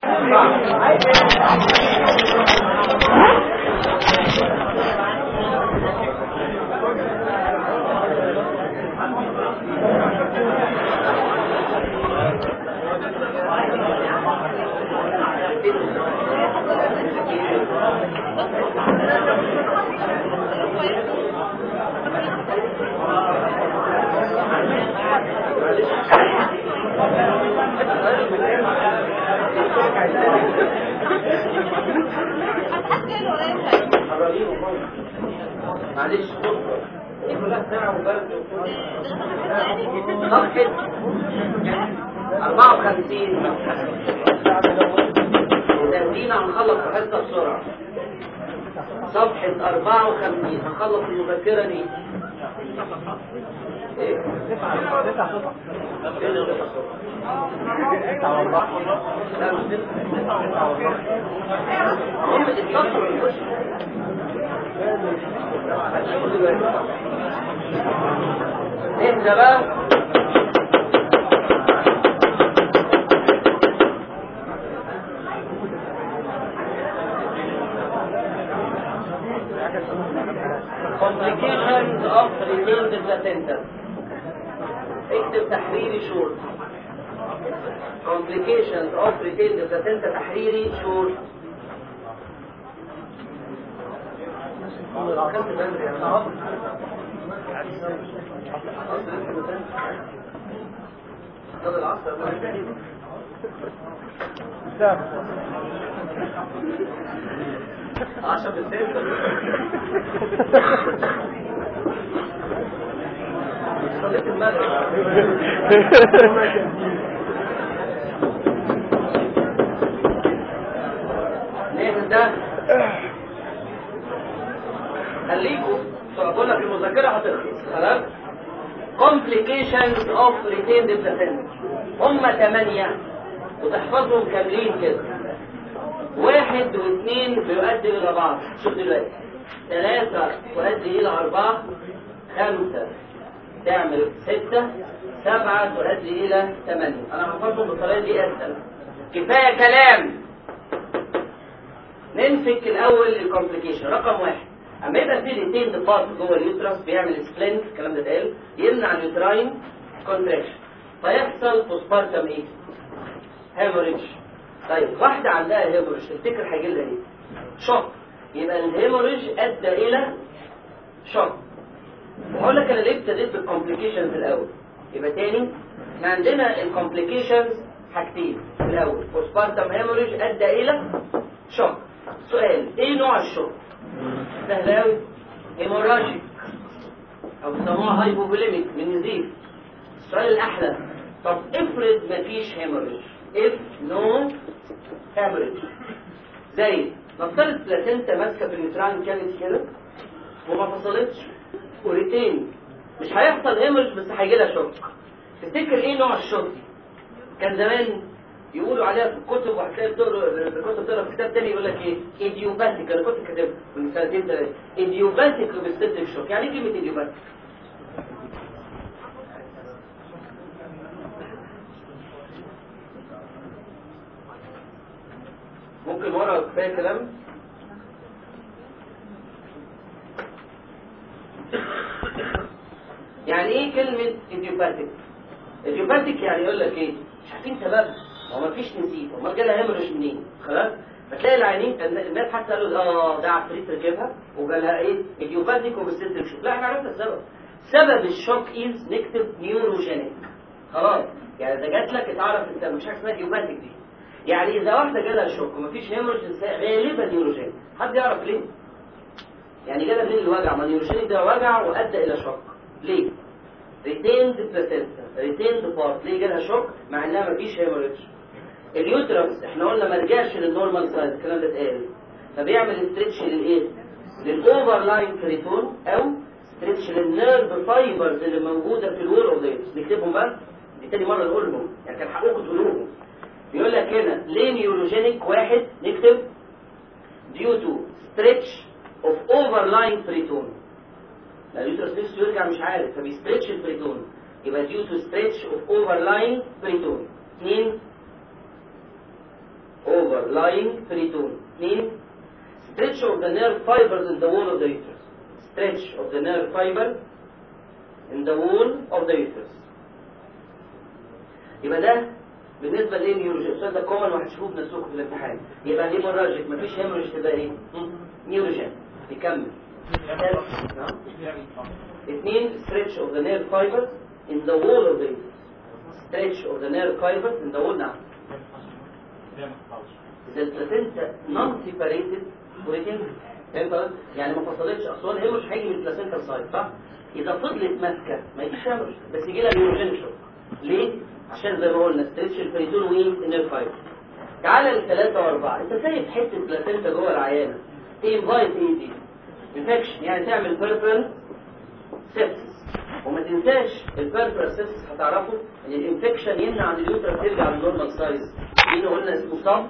معلش دي كلها ساعة وبرد صفحة 54 تهدينا هنخلص الحصة بسرعة صفحة 54 هنخلص المذكرة دي ايه؟ فين القصة؟ لا مش هم اتصلوا بالكشف انت بقى complications of retained placenta اكتب تحريري شورت complications of retained placenta تحريري شورت خدت بدري انا قبل العصر عشرة بالستة صليت المغرب نعمل ده خليكم بقول لك المذاكره هتخلص خلاص complications of retained placenta هم ثمانية وتحفظهم كاملين كده واحد واثنين بيؤدي إلى بعض شوف دلوقتي ثلاثة تؤدي إلى أربعة خمسة تعمل ستة سبعة تؤدي إلى ثمانية أنا هحفظهم بالطريقة دي أسهل كفاية كلام نمسك الأول الكومبليكيشن رقم واحد اما يبقى في ريتيند بارت جوه اليوترس بيعمل سبلنت الكلام ده اتقال يمنع اليوتراين كونتراكشن فيحصل بوسبارتم ايه؟ هيموريج طيب واحده عندها هيموريج تفتكر هيجي لها ايه؟ شوك يبقى الهيموريج ادى الى شوك وهقول لك انا ليه ابتديت بالكومبليكيشنز الاول يبقى تاني احنا عندنا الكومبليكيشنز حاجتين الاول بوسبارتم هيموريج ادى الى شوك سؤال ايه نوع الشوك؟ سهل قوي هيموراجيك او بيسموها هايبوبوليميك من نزيف السؤال الاحلى طب افرض مفيش هيموريج اف نو هيموريج زي نفترض بلاسنتا ماسكه في النيوتران كانت كده وما فصلتش وريتين مش هيحصل هيموريج بس هيجي لها شوك تفتكر ايه نوع الشوك كان زمان يقولوا عليها في الكتب وهتلاقي بتقرا في الكتب تقرا في كتاب تاني يقول لك ايه ايديوباثيك انا كنت كاتبها من سنتين ثلاثه ايديوباثيك وبيستدرك شوك يعني ايه كلمه ايديوباثيك؟ ممكن ورا كفايه كلام يعني ايه كلمه ايديوباثيك؟ ايديوباثيك يعني يقول لك ايه؟ مش عارفين سببها هو مفيش نزيف امال جالها هيموريج منين خلاص فتلاقي العينين الناس حتى قالوا اه ده عفريت ركبها وجالها ايه ايديوباثيك وبالستريك شوك لا احنا عرفنا السبب سبب الشوك از نكتب نيوروجينيك خلاص يعني اذا جات لك اتعرف انت مش حاجه اسمها ايديوباثيك دي يعني اذا واحده جالها شوك ومفيش هيموريج غالبا نيوروجينيك حد يعرف ليه يعني جالها منين الوجع ما نيوروجينيك ده وجع وادى الى شوك ليه ريتيند بلاسنتا ريتيند بارت ليه جالها شوك مع انها مفيش هيموريج اليوترس احنا قلنا ما رجعش للنورمال سايز الكلام ده اتقال فبيعمل ستريتش للايه للاوفر لاين كريتون او ستريتش للنيرف فايبرز اللي موجوده في الوول اوف نكتبهم بقى دي تاني مره نقولهم يعني كان حقكم تقولوهم بيقول لك هنا ليه نيوروجينيك واحد نكتب due to stretch of overlying بريتون اليوترس نفسه يرجع مش عارف فبيستريتش البريتون يبقى due to stretch of overlying بريتون اثنين overlying peritone اثنين stretch of the nerve fibers in the wall of the uterus stretch of the nerve fiber in the wall of the uterus يبقى ده بالنسبه للنيوروجين السؤال ده كومن وهتشوفوه بنفسكم في الامتحان يبقى هيموراجيك مفيش هيموراج تبقى ايه؟ نيوروجين يكمل نعم. اثنين stretch of the nerve fibers in the wall of the uterus stretch of the nerve fibers in the wall نعم إذا البلاسينتا non separated ولكن فهمت يعني ما فصلتش اصلا هي مش هيجي من البلاسينتا سايد صح؟ إذا فضلت ماسكة ما يجيش هامش بس يجي لها نيوروجين شوك ليه؟ عشان زي ما قلنا ستريتش البريتون وين النير فايبر تعالى للثلاثة وأربعة أنت سايب حتة بلاسينتا جوه العيانة تنفايت إيه دي؟ انفكشن يعني تعمل بيربل سيبسس وما تنساش البيربل سيبسس هتعرفوا ان الانفكشن يمنع ان اليوترس ترجع للنورمال سايز لانه قلنا اسمه صب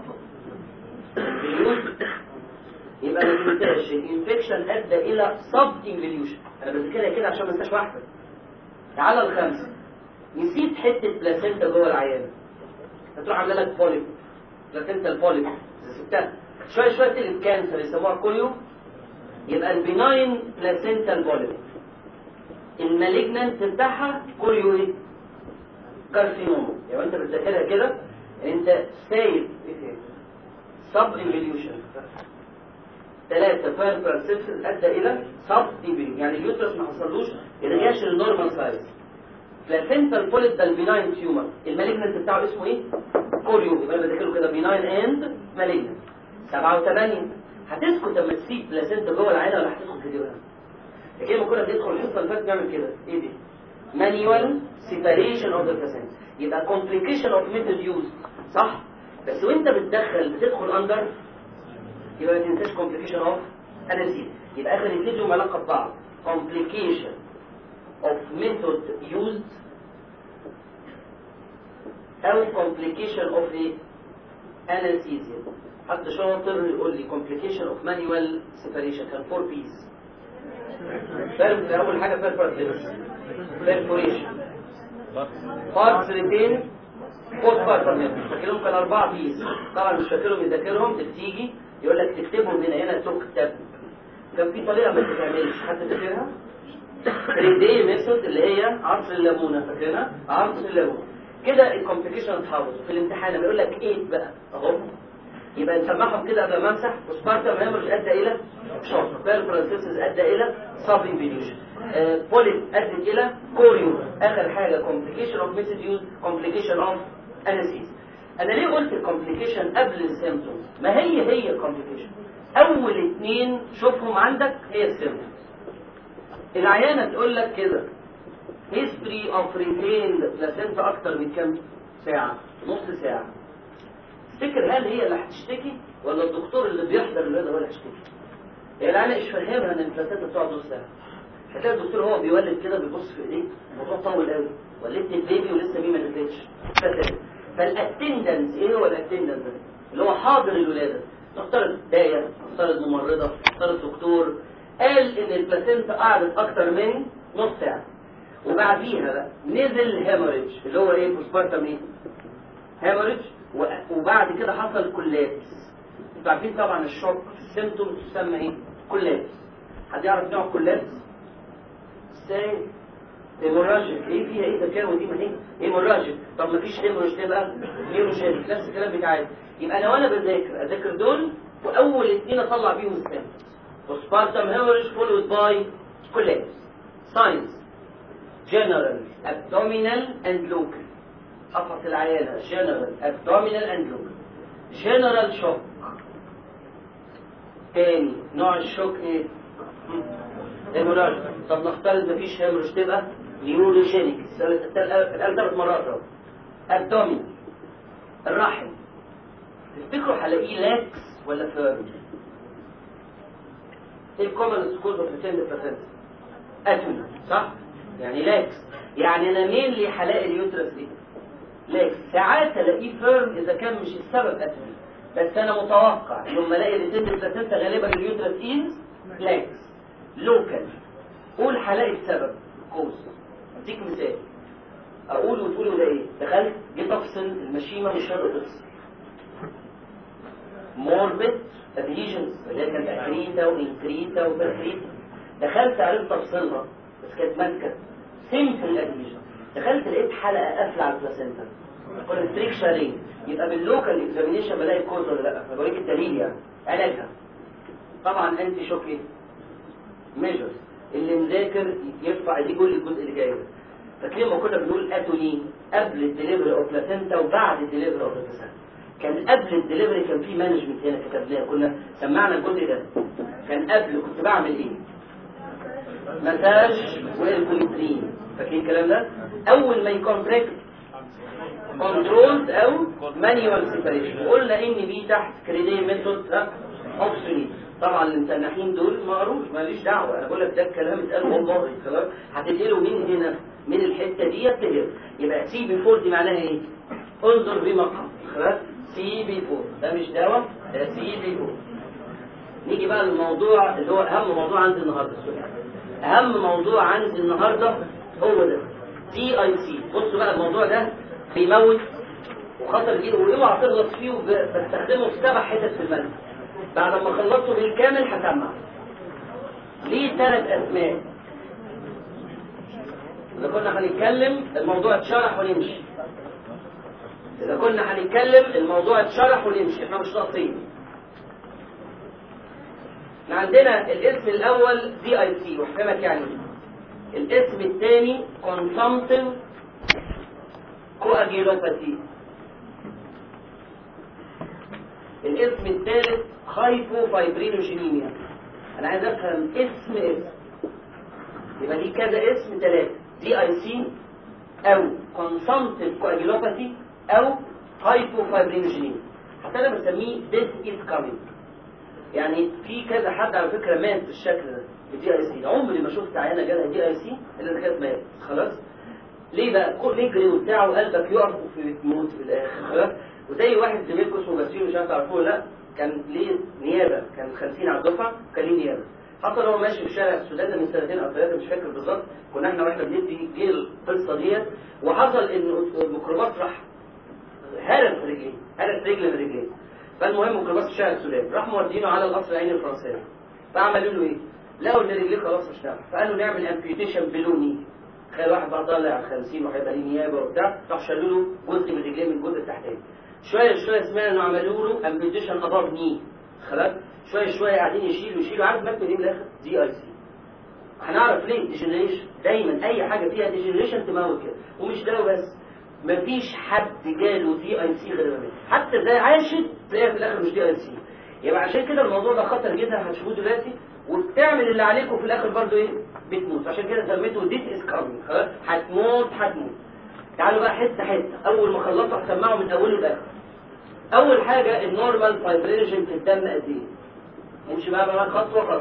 يبقى ما تنساش الانفكشن ادى الى سب انفليوشن انا بذكرها كده عشان ما انساش واحده تعالى الخمسه نسيت حته بلاسينتا جوه العيان هتروح عامله لك بوليب بلاسينتا البوليب سبتها شويه شويه تقلب كانسر يسموها كوليو يبقى البناين بلاسينتا البوليب المالجنانت بتاعها كوليو ايه؟ كارسينوما يبقى انت بتذاكرها كده انت سايب سب انفليوشن ثلاثة فايبر سيبسس ادى الى سب انفليوشن يعني اليوترس ما حصلوش رجعش للنورمال سايز بلاسينتا البوليب ده البناين تيومر المالجنانت بتاعه اسمه ايه؟ كوريو يبقى انا بذاكره كده بناين اند مالجنانت سبعة وثمانية هتسكت لما تسيب بلاسينتا جوه العينة ولا هتدخل في دي بقى؟ لكن لما كنا بندخل الحصة اللي فاتت نعمل كده ايه دي؟ مانيوال سيباريشن اوف ذا بلاسينتا يبقى complication of method used صح؟ بس وانت بتدخل بتدخل اندر يبقى ما تنساش complication of anesthesia يبقى اخر الاثنين لهم علاقة ببعض complication of method used أو complication of the anesthesia حد شاطر يقول لي complication of manual separation كان 4 P's فاهم أول حاجة perforation parts retain post partum مش فاكرهم كان 4 P's طبعا مش فاكرهم يذاكرهم بتيجي يقول لك تكتبهم من هنا تكتب كان في طريقة ما تتعملش حد فاكرها؟ ريدي ميثود اللي هي عصر الليمونه فاكرينها عصر الليمونه كده الكومبليكيشن اتحول في الامتحان لما يقول لك ايه بقى اهو يبقى نسمعهم كده قبل ما امسح وسبارتم هيمرج ادى الى شوك بير فرانسيسز ادى الى سب انفيليوشن بوليب ادت الى كوريو اخر حاجه كومبليكيشن اوف ميثود يوز كومبليكيشن اوف انستيز انا ليه قلت الكومبليكيشن قبل السيمتومز ما هي هي الكومبليكيشن اول اتنين شوفهم عندك هي السيمتومز العيانة تقول لك كده history of retained placenta أكتر من كام ساعة نص ساعة تفتكر هل هي اللي هتشتكي ولا الدكتور اللي بيحضر الولادة هو اللي هيشتكي هي العيانة مش فاهمها ان البلاسنتا بتقعد نص ساعة هتلاقي الدكتور هو بيولد كده بيبص في ايديه الموضوع طول قوي ولدت البيبي ولسه مين ما نزلتش فالاتندنس ايه هو الاتندنس ده اللي هو حاضر الولاده نفترض داية نفترض ممرضة نفترض دكتور قال ان البلاسينتا قعدت اكتر من نص ساعه وبعديها بقى نزل هيموريج اللي هو ايه بوسبارتم ايه هيموريج وبعد كده حصل كولابس انتوا عارفين طبعا الشوك في السيمتوم تسمى ايه كولابس حد يعرف نوع كولابس ازاي هيموراجيك ايه فيها ايه ده كده ودي ما هي هيموراجيك طب ما فيش هيموراج تبقى نيوروجينيك نفس الكلام بتاعي يبقى انا وانا بذاكر اذاكر دول واول اثنين اطلع بيهم السيمتوم postpartum hemorrhage followed by collapse. Signs general, abdominal and local. حفظ العيانة general, abdominal and local. general shock. تاني نوع الشوك ايه؟ hemorrhage. طب نفترض مفيش hemorrhage تبقى نيورولوجينيك السؤال ثلاث مرات اهو. abdominal الرحم تفتكروا هلاقيه لاكس ولا فيرم؟ ايه الكومن سكوز اوف ريتيند بلاسنتا اتمي صح يعني لاكس يعني انا مين اللي هلاقي اليوترس دي لاكس ساعات الاقيه فيرم اذا كان مش السبب اتمي بس انا متوقع لما الاقي ريتيند بلاسنتا غالبا اليوترس از لاكس لوكال قول هلاقي السبب كوز اديك مثال اقول وتقولوا ده ايه دخلت جيت افصل المشيمه مش شرط تفصل موربت ادهيجنز اللي هي كانت اكريتا وانكريتا وبركريتا دخلت عرفت افصلها بس كانت ماسكه سيمبل ادهيجن دخلت لقيت حلقه قافله على البلاسنتا كونستريكشن يبقى باللوكال اكزامينيشن بلاقي كوز ولا لا فبوريك الدليل يعني علاجها طبعا انت شوف ايه ميجرز اللي مذاكر يرفع دي كل الجزء اللي جاي ده فاكرين ما كنا بنقول اتوني قبل الدليفري اوف بلاسنتا وبعد الدليفري اوف بلاسنتا كان قبل الدليفري كان في مانجمنت هنا كتبناه كنا سمعنا الجزء ده كان قبل كنت بعمل ايه مساج والكوليترين فاكرين الكلام ده اول ما يكونتراكت كنترولد او مانيوال سيبريشن وقلنا ان بي تحت كريدي ميثود اوبسوليت طبعا المسنحين دول ما قروش ماليش دعوه انا بقول لك ده الكلام اتقال والله خلاص هتنقله من هنا من الحته ديت لهنا يبقى سي بي 4 دي معناها ايه؟ انظر بمقام خلاص سي بي 4 ده مش دواء ده سي بي 4 نيجي بقى للموضوع اللي هو اهم موضوع عندي النهارده السؤال اهم موضوع عندي النهارده هو ده دي اي سي بصوا بقى الموضوع ده بيموت وخطر جدا واوعى تغلط فيه وبستخدمه في سبع حتت في المنهج بعد ما خلصته بالكامل هسمع ليه ثلاث اسماء اذا كنا هنتكلم الموضوع اتشرح ونمشي اذا كنا هنتكلم الموضوع اتشرح ونمشي احنا مش ناقصين احنا عندنا الاسم الاول دي اي سي وحكمك يعني الاسم الثاني consumptive coagulopathy الاسم الثالث هايبوفايبرينوجينيميا انا عايز افهم اسم اسم يبقى دي كذا اسم ثلاثة دي اي سي او consumptive coagulopathy او هايبوفايبرينوجينيميا حتى انا بسميه this is coming يعني في كذا حد على فكرة مات بالشكل ده الدي اي سي عمري ما شفت عيانة جالها دي اي سي الا كانت مات خلاص ليه بقى كل يجري وبتاع وقلبك يقف وفي تموت في الاخر خلاص وزي واحد زميلكم اسمه باسيل مش عارف تعرفوه لا كان ليه نيابه كان 50 على الدفعه كان ليه نيابه حصل هو ماشي في شارع السودان ده من سنتين او ثلاثه مش فاكر بالظبط كنا احنا واحنا بندي دي القصه ديت وحصل ان الميكروباص راح هرب في رجليه هرب رجل من رجليه فالمهم ميكروباص في شارع السودان راح مودينه على القصر العيني الفرنساوي فعملوا له ايه؟ لقوا ان رجليه خلاص مش نافع فقالوا نعمل امبيوتيشن بلوني تخيل واحد بقى طالع 50 وهيبقى ليه نيابه وبتاع راح شالوا له جزء من رجليه من الجزء التحتاني شويه شويه سمعنا انه عملوا له امبيوتيشن اباف ني خلاص شويه شويه قاعدين يشيلوا يشيلوا عارف مات من ايه الاخر دي اي سي هنعرف ليه ديجنريشن دايما اي حاجه فيها ديجنريشن تموت كده ومش ده بس مفيش حد جاله دي اي سي غير لما حتى زي عاشت تلاقيها في الاخر مش دي اي سي يبقى عشان كده الموضوع ده خطر جدا هتشوفوه دلوقتي وبتعمل اللي عليك وفي الاخر برضه ايه بتموت عشان كده سميته ديت از كامينج خلاص هتموت هتموت تعالوا بقى حته حته اول ما خلصوا هسمعه من اوله لاخره اول حاجه النورمال فايبرينجن في الدم قد ايه نمشي بقى بقى خطوه خطوه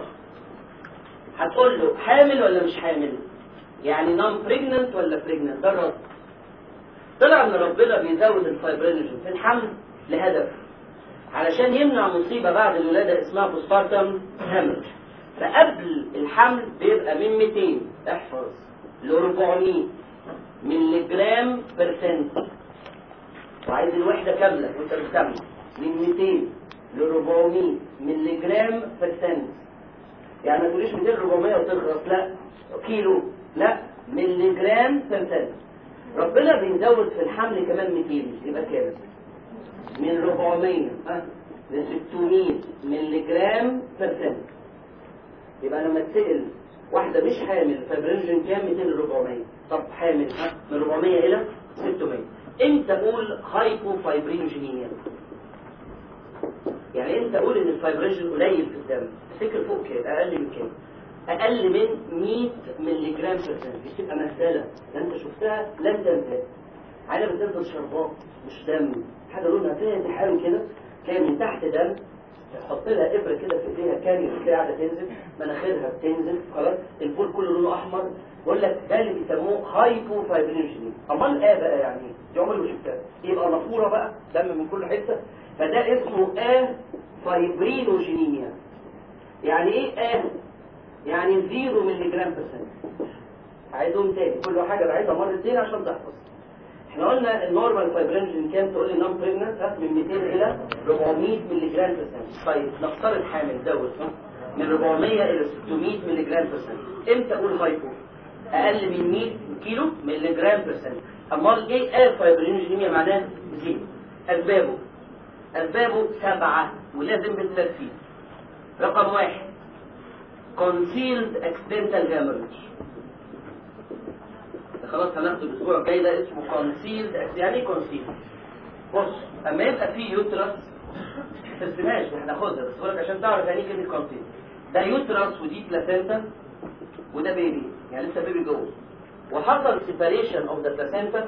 هتقول له حامل ولا مش حامل يعني نون بريجننت ولا بريجننت ده الرد طلع ان ربنا بيزود الفايبرينجن في الحمل لهدف علشان يمنع مصيبه بعد الولاده اسمها بوستارتم هامج فقبل الحمل بيبقى من 200 احفظ ل 400 ملي جرام برسنت وعايز الوحده كامله وانت بتسمع من 200 ل 400 ملي جرام برسنت يعني ما تقوليش 200 400 وتخلص لا كيلو لا ملي جرام برسنت ربنا بيزود في الحمل كمان 200 يبقى كام من 400 ها ل 600 ملي جرام برسنت يبقى لما تسأل واحدة مش حامل فبرنجن كام 200 ل 400 طب حامل ها من 400 إلى 600 امتى اقول هايبو فايبرينوجينيا يعني امتى اقول ان الفايبرينجن قليل في الدم تفتكر فوق كام اقل من كام اقل من 100 ملي جرام برسنت دي تبقى مسألة لا انت شفتها لن تنسى على بتنزل شربات مش دم حاجة لونها فاتح قوي كده كان من تحت دم تحط لها ابره كده في ايديها كان تلاقي قاعده تنزل مناخيرها بتنزل خلاص البول كله لونه احمر بقول لك ده اللي بيسموه هايبو فايبرينوجيني امال ايه بقى يعني دي عمري ما شفتها يبقى نافوره بقى دم من كل حته فده اسمه اه فايبرينوجينيميا يعني ايه اه يعني زيرو ملي جرام برسنت عايزهم تاني كل حاجه بعيدها مرتين عشان تحفظ احنا قلنا النورمال فايبرينجين كام تقول لي نون بريجننت من 200 الى 400 مللي جرام في سنه طيب نفترض حامل زود ها؟ من 400 الى 600 مللي جرام في سنه امتى اقول هايبو اقل من 100 كيلو مللي جرام في سنه امال ايه الفايبرينجينيميا معناه زيرو اسبابه اسبابه سبعه ولازم بالترتيب رقم واحد concealed accidental hemorrhage ده خلاص هناخده الاسبوع الجاي ده اسمه concealed acc- يعني ايه concealed بص اما يبقى فيه يوترس ما ترسمهاش هناخدها بس بقولك عشان تعرف يعني ايه كلمه concealed ده يوترس ودي بلاسينتا وده بيبي يعني لسه بيبي جوه وحصل separation of the placenta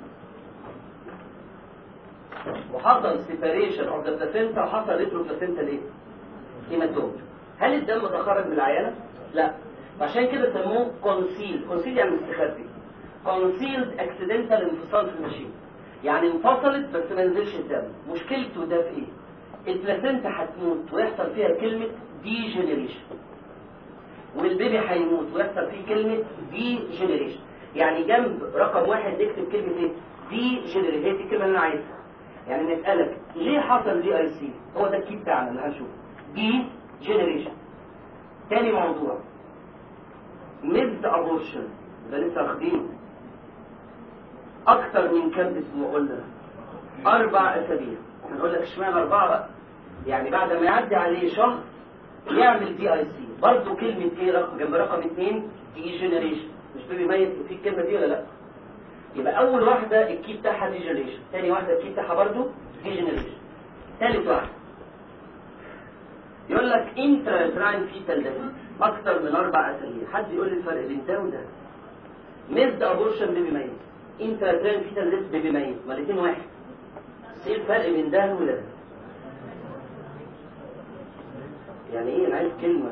وحصل separation of the placenta وحصل ريترو placenta ليه؟ هيماتوم هل الدم تخرج من العيانه؟ لا عشان كده سموه كونسيل كونسيل يعني مستخبي كونسيلد اكسيدنتال انفصال في المشين يعني انفصلت بس ما نزلش الدم مشكلته ده في ايه؟ البلاسنتا هتموت ويحصل فيها كلمه دي جينيريشن والبيبي هيموت ويحصل فيه كلمه دي جينيريشن يعني جنب رقم واحد نكتب كلمه ايه؟ دي جينيريشن هي دي الكلمه اللي انا عايزها يعني نسالك ليه حصل دي اي سي؟ هو ده الكي بتاعنا اللي هنشوفه دي جينيريشن تاني موضوع ميزد ابورشن ده لسه واخدينه اكتر من كام اسبوع قلنا اربع اسابيع هنقول لك اشمعنى اربعه بقى يعني بعد ما يعدي عليه شهر يعمل دي اي سي برضه كلمه ايه رقم جنب رقم اثنين دي جينيريشن مش بيبي ميت في الكلمه دي ولا لا يبقى اول واحده الكي بتاعها دي جينيريشن ثاني واحده الكي بتاعها برضه دي جينيريشن ثالث واحده يقول لك انترا تراين فيتال ديث اكتر من اربع اسابيع حد يقول لي الفرق بين ده وده ميد ابورشن بيبي ميت انترا تراين فيتال ديث بيبي ميت ما الاثنين واحد بس ايه الفرق بين ده وده يعني ايه انا عايز كلمه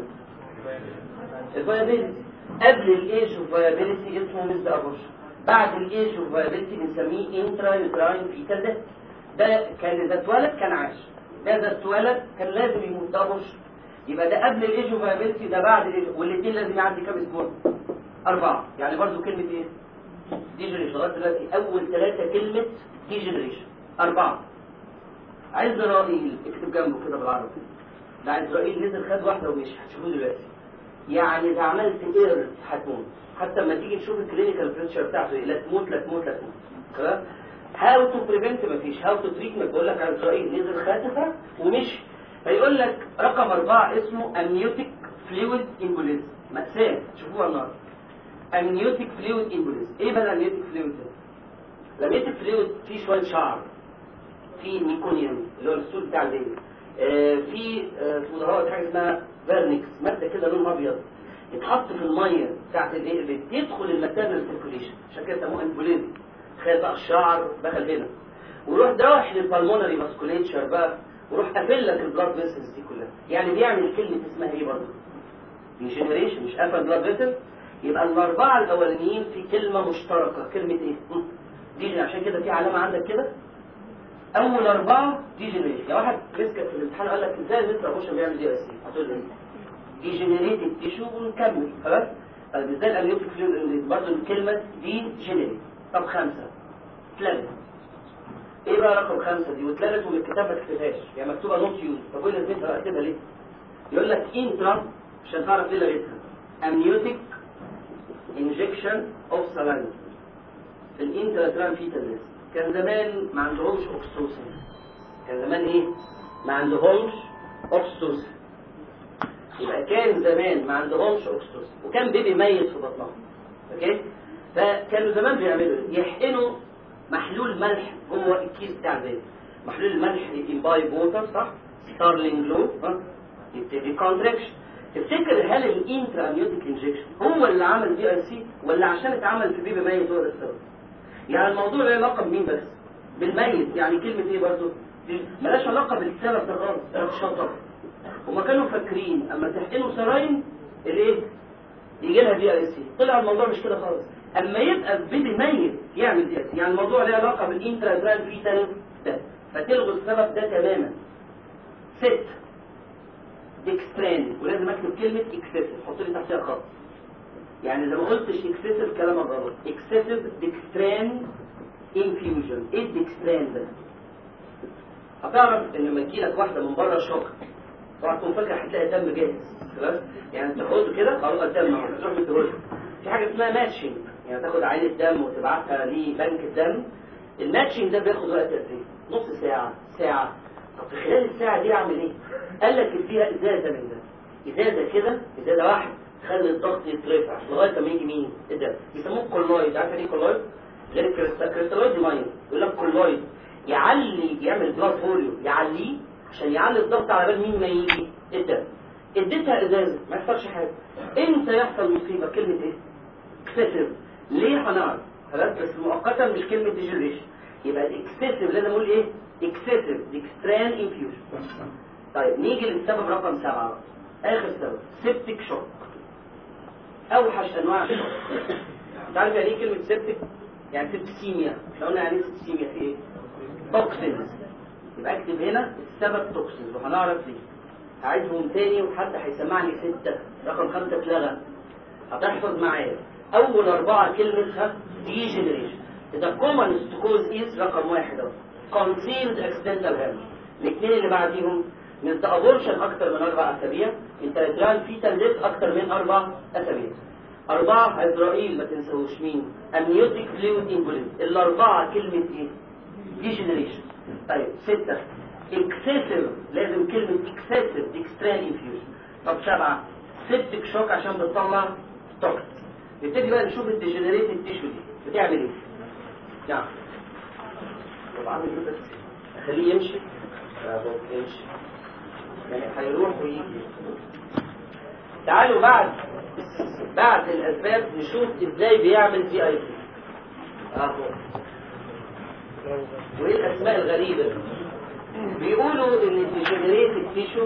الفايابيلتي قبل الايج اوف فايابيلتي اسمه ميد ابورشن بعد الايج اوف فايابيلتي بنسميه انترا يوتراين فيتال ديث ده كان اذا اتولد كان عاش ده اذا اتولد كان لازم يموت ده ابورشن يبقى ده قبل الايج اوف فايابيلتي ده بعد الايج والاثنين لازم يعدي كام اسبوع اربعه يعني برضو كلمه ايه ديجنريشن لغايه دلوقتي اول ثلاثه كلمه ديجنريشن اربعه عزرائيل اكتب جنبه كده بالعربي ده عزرائيل نزل خد واحده ومشي هتشوفوه دلوقتي يعني اذا عملت ايرور هتموت حتى لما تيجي تشوف الكلينيكال بريتشر بتاعته إيه، لا تموت لا تموت لا تموت خلاص هاو تو بريفنت مفيش هاو تو تريتمنت بقول لك عزرائيل نزل خدها ومشي فيقول لك رقم أربعة اسمه امنيوتيك فلويد امبوليزم مأساة شوفوها النهارده امنيوتيك فلويد امبوليزم ايه بقى الامنيوتيك فلويد ده؟ الامنيوتيك فلويد فيه شويه شعر في ميكونيوم اللي هو السود بتاع البيبي آه في آه اسمه ده هو حاجه اسمها فيرنكس ماده كده لونها ابيض يتحط في الميه بتاعت البيبي يدخل الماتيرنال سيركوليشن عشان كده سموه امبوليزم تخيل بقى الشعر دخل هنا ويروح رايح للبلمونري ماسكوليتشر بقى ويروح قافل لك البلاد فيسلز دي كلها يعني بيعمل كلمه اسمها ايه برضه؟ ديجنريشن مش قافل بلاد فيسل يبقى الاربعه الاولانيين في كلمه مشتركه كلمه ايه؟ دي عشان كده في علامه عندك كده اول اربعه ديجنريشن لو واحد مسكك في الامتحان قال لك ازاي مستر ابوشن بيعمل دي اس سي هتقول له ديجنريتد تيشو ونكمل خلاص طيب ازاي الاميوتيك فلويد برضه الكلمه دي جينيريت طب خمسه اتلغت ايه بقى رقم خمسه دي واتلغت والكتاب ما تكتبهاش يعني مكتوبه نوت يوز طب وايه لازمتها اكتبها ليه؟ يقول لك انترا عشان تعرف ليه لغيتها امنيوتيك انجكشن اوف سلاين في الانترا فيتال كان زمان ما عندهمش اوكسيتوسين كان زمان ايه ما عندهمش اوكسيتوسين يبقى كان زمان ما عندهمش اوكسيتوسين وكان بيبي ميت في بطنهم اوكي فكانوا زمان بيعملوا ايه يحقنوا محلول ملح جوه الكيس بتاع البيبي محلول الملح يمبايب ووتر صح ستارلينج لو ها يبتدي كونتراكشن تفتكر هل الانترا اميوتيك انجكشن هو اللي عمل دي اي سي ولا عشان اتعمل في بيبي ميت هو ده السبب يعني الموضوع له علاقه بمين بس بالميت يعني كلمه ايه برضه ملهاش علاقه بالسبب ده خالص ده الشطر هما كانوا فاكرين اما تحقنوا سراين الايه يجي لها دي اي سي طلع الموضوع مش كده خالص اما يبقى البيبي ميت يعمل دي يعني الموضوع له علاقه بالانترا جران فيتال ده فتلغوا السبب ده تماما ست ديكستران ولازم اكتب كلمه اكسسيف حط لي تحتها خط يعني اذا ما قلتش اكسسيف كلامك غلط اكسسيف ديكستران انفيوجن ايه الديكستران ده هتعرف ان لما تجيلك واحده من بره شوك اوعى تكون فاكر هتلاقي دم جاهز خلاص يعني تاخده كده خلاص الدم اهو تروح مديهولها في حاجه اسمها ماتشنج يعني تاخد عينه دم وتبعتها لبنك الدم الماتشنج ده بياخد وقت قد ايه؟ نص ساعه ساعه طب في خلال الساعه دي اعمل ايه؟ قال لك اديها ازازه من ده ازازه كده ازازه واحده خلي الضغط يترفع لغايه ما يجي مين؟ الدم بيسموه كولويد عارف ايه كولويد؟ غير الكريستالويد ميه يقول لك كولويد يعلي يعمل بلاد فوليو يعليه عشان يعلي الضغط على بال مين ما يجي الدم اديتها ازازه ما يحصلش حاجه امتى يحصل مصيبه كلمه ايه؟ اكسسيف ليه هنعرف خلاص بس مؤقتا مش كلمه ديجنريشن يبقى الاكسسيف لازم اقول ايه؟ اكسسيف ديكستران انفيوجن طيب نيجي للسبب رقم سبعه اخر سبب سيبتيك شوك اوحش انواع الشوك انت عارف يعني ايه كلمه سيبتيك؟ يعني سيبتسيميا احنا قلنا يعني ايه سيبتسيميا في ايه؟ توكسينز يبقى اكتب هنا السبب توكسينز وهنعرف ليه هعيدهم تاني وحد هيسمعني ستة رقم خمسة اتلغى هتحفظ معايا أول أربعة كلمة دي جنريشن إذا common cause is رقم واحد أهو concealed accidental hemorrhage الاثنين اللي بعديهم من abortion أكتر من أربع أسابيع انتريترال فيتال ديث أكتر من أربع أسابيع أربعة إسرائيل ما تنسوش مين amniotic fluid embolism الأربعة كلمة إيه؟ دي جنريشن طيب ستة اكسسيف لازم كلمة اكسسيف ديكسترال انفيوجن طب سبعة سيبتك شوك عشان بتطلع توكس نبتدي بقى نشوف الديجنريتد تيشو دي بتعمل ايه؟ نعم طب عامل ايه بس اخليه يمشي اهو يمشي يعني هيروح ويجي تعالوا بعد بعد الاسباب نشوف ازاي بيعمل دي اي سي اهو وايه الاسماء الغريبه دي بيقولوا ان الديجنريتد تيشو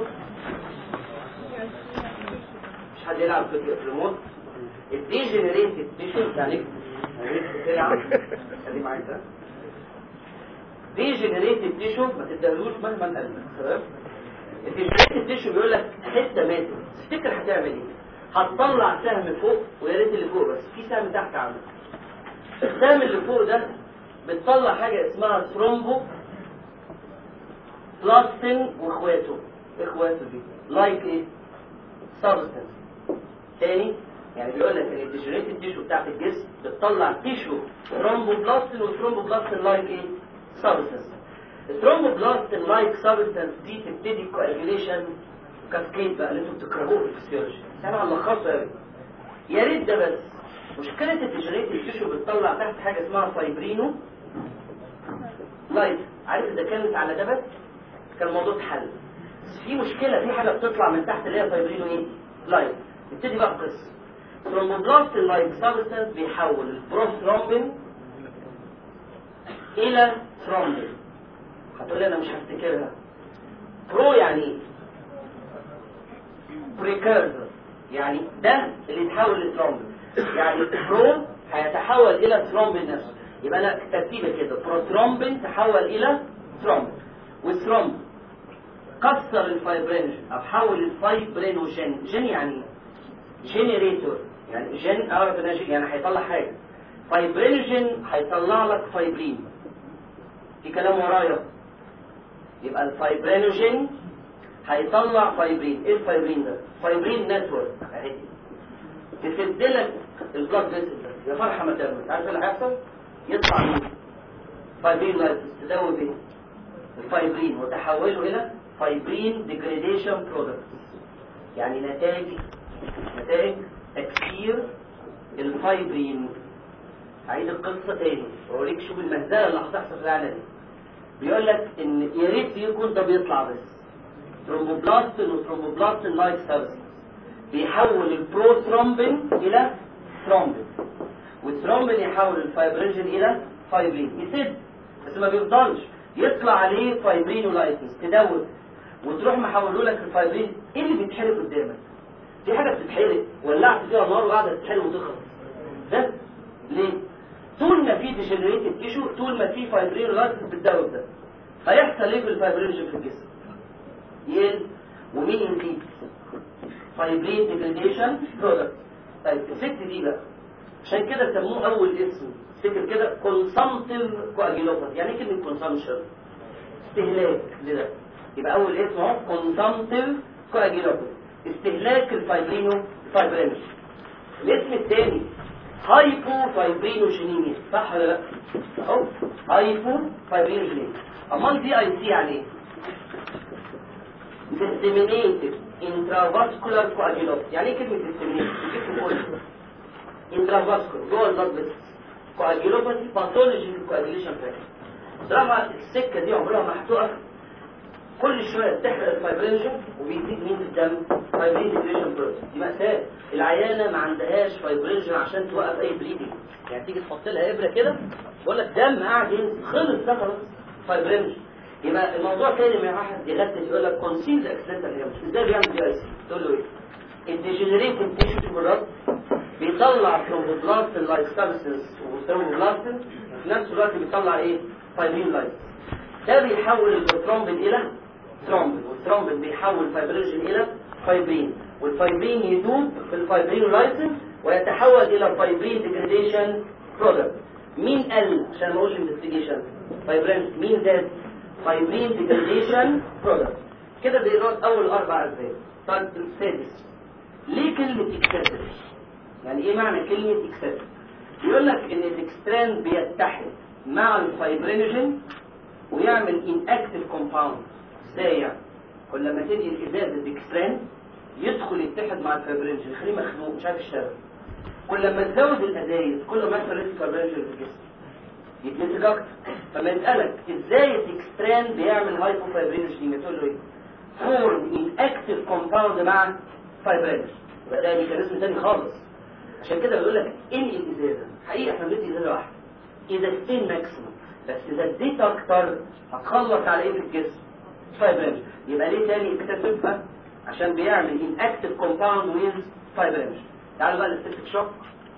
مش حد يلعب في الريموت الديجنريتد تيشو يعني يعني خليه معايا ده ديجنريتد تيشو ما تدهلوش مهما قال تمام الديجنريتد تيشو بيقول لك حته ماتت تفتكر هتعمل ايه؟ هتطلع سهم فوق ويا ريت اللي فوق بس في سهم تحت عندك السهم اللي فوق ده بتطلع حاجه اسمها ثرومبو بلاستين واخواته اخواته دي لايك ايه سبستنس تاني يعني بيقول لك ان الديجنريتد تيشو بتاعت الجسم بتطلع تيشو ثرومبوبلاستين وثرومبوبلاستين لايك ايه سبستنس الثرومبوبلاستين لايك سبستنس دي تبتدي كواجوليشن كاسكيد بقى اللي انتوا بتكرهوه في الفسيولوجي انا هلخصه قوي يا ريت ده بس مشكلة الديجنريتد تيشو بتطلع تحت حاجة اسمها فايبرينو لايت عارف اذا كانت على ده بس كان الموضوع اتحل بس في مشكلة في حاجة بتطلع من تحت اللي هي فايبرينو ايه؟ لايت نبتدي بقى القصة ثرومبوبلاست لايك سبستانس بيحول البروثرومبين إلى ثرومبين هتقول لي أنا مش هفتكرها برو يعني إيه؟ بريكيرزر يعني ده اللي يتحول لثرومبين يعني برو هيتحول إلى ثرومبين نفسه يبقى أنا ترتيبة كده بروثرومبين تحول إلى ثرومبين والثرومبين كسر الفايبرينوجين او حول الفايبرينوجين جين يعني جينيريتور يعني جين اعرف انها جين يعني هيطلع حاجه فايبرينوجين هيطلع لك فايبرين في كلام ورايا يبقى الفايبرينوجين هيطلع فايبرين ايه الفايبرين ده فايبرين نتورك اهي تسد لك البلاد فيسل يا فرحه ما تعمل عارف اللي هيحصل يطلع مين فايبرين لايتس تداوي بيه الفايبرين وتحوله الى فايبرين ديجريديشن برودكتس يعني نتائج نتائج تكسير الفايبرين عيد القصه تاني واوريك شوف المهزله اللي هتحصل في العالم دي بيقول لك ان يا ريت يكون ده بيطلع بس ثرومبوبلاستين وثرومبوبلاستين لايك سبستنس بيحول البروثرومبين الى ثرومبين والثرومبين يحول الفايبرينجين الى فايبرين يسد بس ما بيفضلش يطلع عليه فايبرينولايتس تدوب وتروح محوله لك الفايبرين ايه اللي بيتحرق قدامك في حاجه بتتحرق ولعت فيها نار وقاعده تتحرق وتخلص ده ليه طول ما في ديجنريتد تيشو طول ما في فايبرينولايتس بتدوب ده هيحصل ايه في الفايبرينوجين في الجسم يقل ومين يزيد فايبرين ديجريديشن برودكت طيب الست دي بقى عشان كده سموه اول اسم افتكر كده كونسامتيف كواجيلوباثي يعني ايه كلمه كونسامشن استهلاك لده يبقى اول اسم اهو كونسامتيف كواجيلوباثي استهلاك الفايبرينو فايبرينوس الاسم الثاني هايبو فايبرينوجينيميا صح ولا لا اهو هايبو فايبرينوجينيميا امال دي اي سي يعني ايه disseminated intravascular coagulopathy يعني ايه كلمه disseminated كيف تقول intravascular جوه البلد بس coagulopathy pathology coagulation factor بصراحه السكه دي عمرها ما هتقف كل شويه بتحرق الفايبرينجن وبيزيد مين في الدم فايبرين ديجريشن بروسس دي مأساة العيانه ما عندهاش فايبرينجن عشان توقف اي بليدنج يعني تيجي تحط لها ابره كده تقول لك دم قاعد ينزل خلص ده خلاص فايبرينجن يبقى الموضوع تاني من واحد يغتل يقول لك كونسيل اكسيدنتال هيمش ازاي بيعمل دي اي سي تقول له ايه الديجنريتيف تيشو تيومرات بيطلع ثرومبوبلاست لايك سبستنس وثرومبوبلاستين وفي نفس الوقت بيطلع ايه فايبرين لايك ده بيحول الثرومبين الى ثرومبين والثرومبين بيحول فايبرينجين الى فايبرين والفايبرين يدوب في الفايبرين لايسنس ويتحول الى فايبرين ديجريديشن برودكت مين قل عشان ما اقولش انفستيجيشن فايبرين مين زاد فايبرين ديجريديشن برودكت كده بيرد اول اربع اسباب طيب السادس ليه كلمه اكسسيف يعني ايه معنى كلمه اكسسيف يقول لك ان الاكستران بيتحد مع الفايبرينوجين ويعمل inactive compound ازاي يعني كل ما تنقل ازازه ديكستران يدخل يتحد مع الفايبرينجين يخليه مخنوق مش عارف يشتغل كل ما تزود الازايز كل ما يحصل ريسك فايبرينجين في الجسم يتنسج اكتر فما يسالك ازاي الديكستران بيعمل هايبوفايبرينجين تقول له ايه فورم inactive compound مع فايبرينجين يبقى ده ميكانيزم تاني خالص عشان كده بيقول لك انقل ازازه حقيقه احنا بندي ازازه واحده ازازتين ماكسيموم بس اذا اديت اكتر هتخلص على ايه في الجسم فايبرينج يبقى ليه تاني اكتسب عشان بيعمل ان اكتف كومباوند ويز فايبرينج تعالوا بقى للسيبتك شوك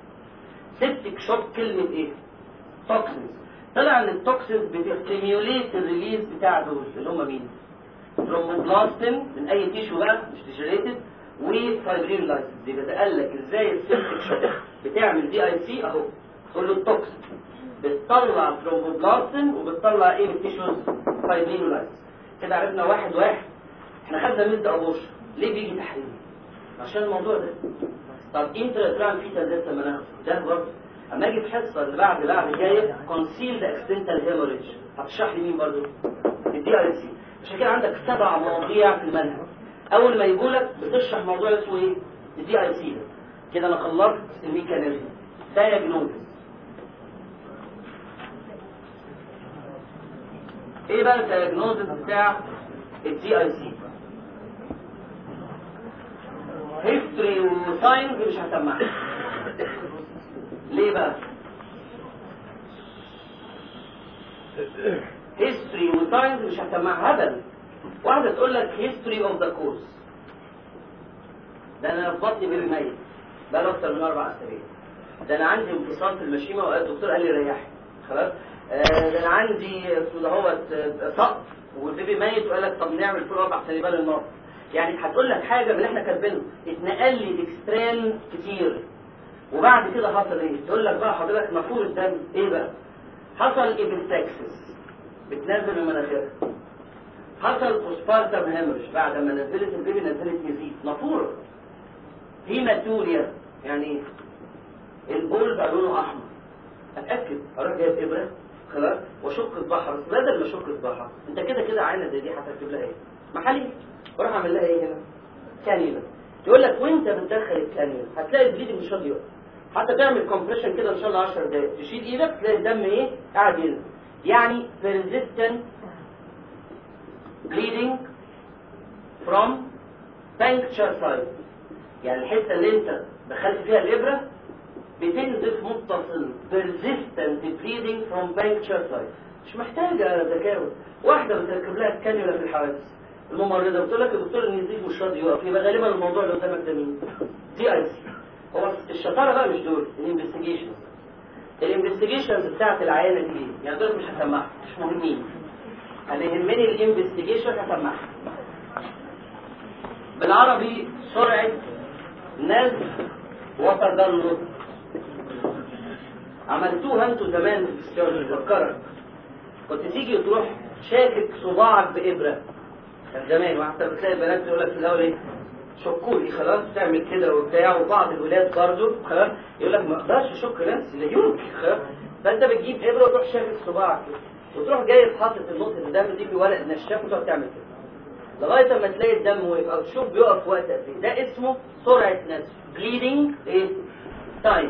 سيبتك شوك كلمه ايه توكسينز طلع ان التوكسينز بتستيميوليت الريليز بتاع دول اللي هم مين ترومبوبلاستين من اي تيشو بقى مش ديجريتد وفايبرين لايسيس يبقى ده قال لك ازاي السيبتك شوك بتعمل دي اي سي اهو تقول له التوكسين بتطلع ترومبوبلاستين وبتطلع ايه من التيشوز فايبرينولايتس كده عرفنا واحد واحد احنا خدنا مد ابوشر ليه بيجي تحريم عشان الموضوع ده طب انترا فيتا ده لما ناخده ده برضه اما اجي في الحصه اللي بعد اللي بعد جايه كونسيل ذا اكسنتال هيموريج هتشرح لي مين برضه الدي اي سي عشان كده عندك سبع مواضيع في المنهج اول ما يقول لك بتشرح موضوع اسمه ايه الدي اي سي ده كده انا خلصت الميكانيزم دايجنوز ايه بقى الدايجنوزس بتاع الدي اي سي هيستوري وساينز مش هسمعها ليه بقى هيستوري وساينز مش هسمعها هبل واحده تقول لك هيستوري اوف ذا كورس ده انا في بطني بيبي ميت بقى له اكتر من اربع اسابيع ده انا عندي انفصام في المشيمه والدكتور قال لي ريحي خلاص آه ده انا عندي دهوت سقط والبيبي ميت وقال لك طب نعمل فول اب احسن يبان النار يعني هتقول لك حاجه من اللي احنا كاتبينه اتنقل لي ديكستران كتير وبعد كده حصل ايه تقول لك بقى حضرتك مفهوم الدم ايه بقى حصل ايبنتاكسس بتنزل من مناخيرها حصل بوسبارتم هيمرج بعد ما نزلت البيبي نزلت يزيد نافوره هيماتوريا يعني البول بقى لونه احمر اتاكد اروح جايب ابره خلاص واشق صباحها بس بدل ما اشق صباحها انت كده كده عينه زي دي هتركب لها ايه محالي اروح اعمل لها ايه هنا كانيولا يقول لك وانت بتدخل الكانيولا هتلاقي البليدنج مش راضي يقف حتى تعمل كومبريشن كده ان شاء الله 10 دقايق تشيل ايدك تلاقي الدم ايه قاعد ينزل يعني persistent bleeding from puncture site يعني الحته اللي انت دخلت فيها الابره بتنزف متصل persistent bleeding from puncture site مش محتاجه ذكاوه واحده بتركب لها الكانيولا في الحوادث الممرضه بتقول لك الدكتور النزيف مش راضي يقف يبقى غالبا الموضوع اللي قدامك ده مين؟ دي اي سي هو الشطاره بقى مش دول الانفستيجيشن الانفستيجيشنز بتاعت العيانه دي ايه؟ يعني دول مش هسمعها مش مهمين انا يهمني الانفستيجيشن هسمعها بالعربي سرعه نزف وتجلط عملتوها انتوا زمان في الفسيولوجي فكرك كنت تيجي وتروح شاكك صباعك بإبرة كان زمان وحتى بتلاقي البنات يقول لك في الأول ايه شكولي خلاص تعمل كده وبتاع وبعض الولاد برضه خلاص يقول لك ما اقدرش اشك نفسي لا يمكن خلاص فانت بتجيب ابره وتروح شاكك صباعك كده وتروح جاي حاطط النقطه الدم دي في ورق نشاف وتقعد تعمل كده لغايه اما تلاقي الدم وقف او تشوف بيقف وقت قد ايه ده اسمه سرعه نزف bleeding ايه time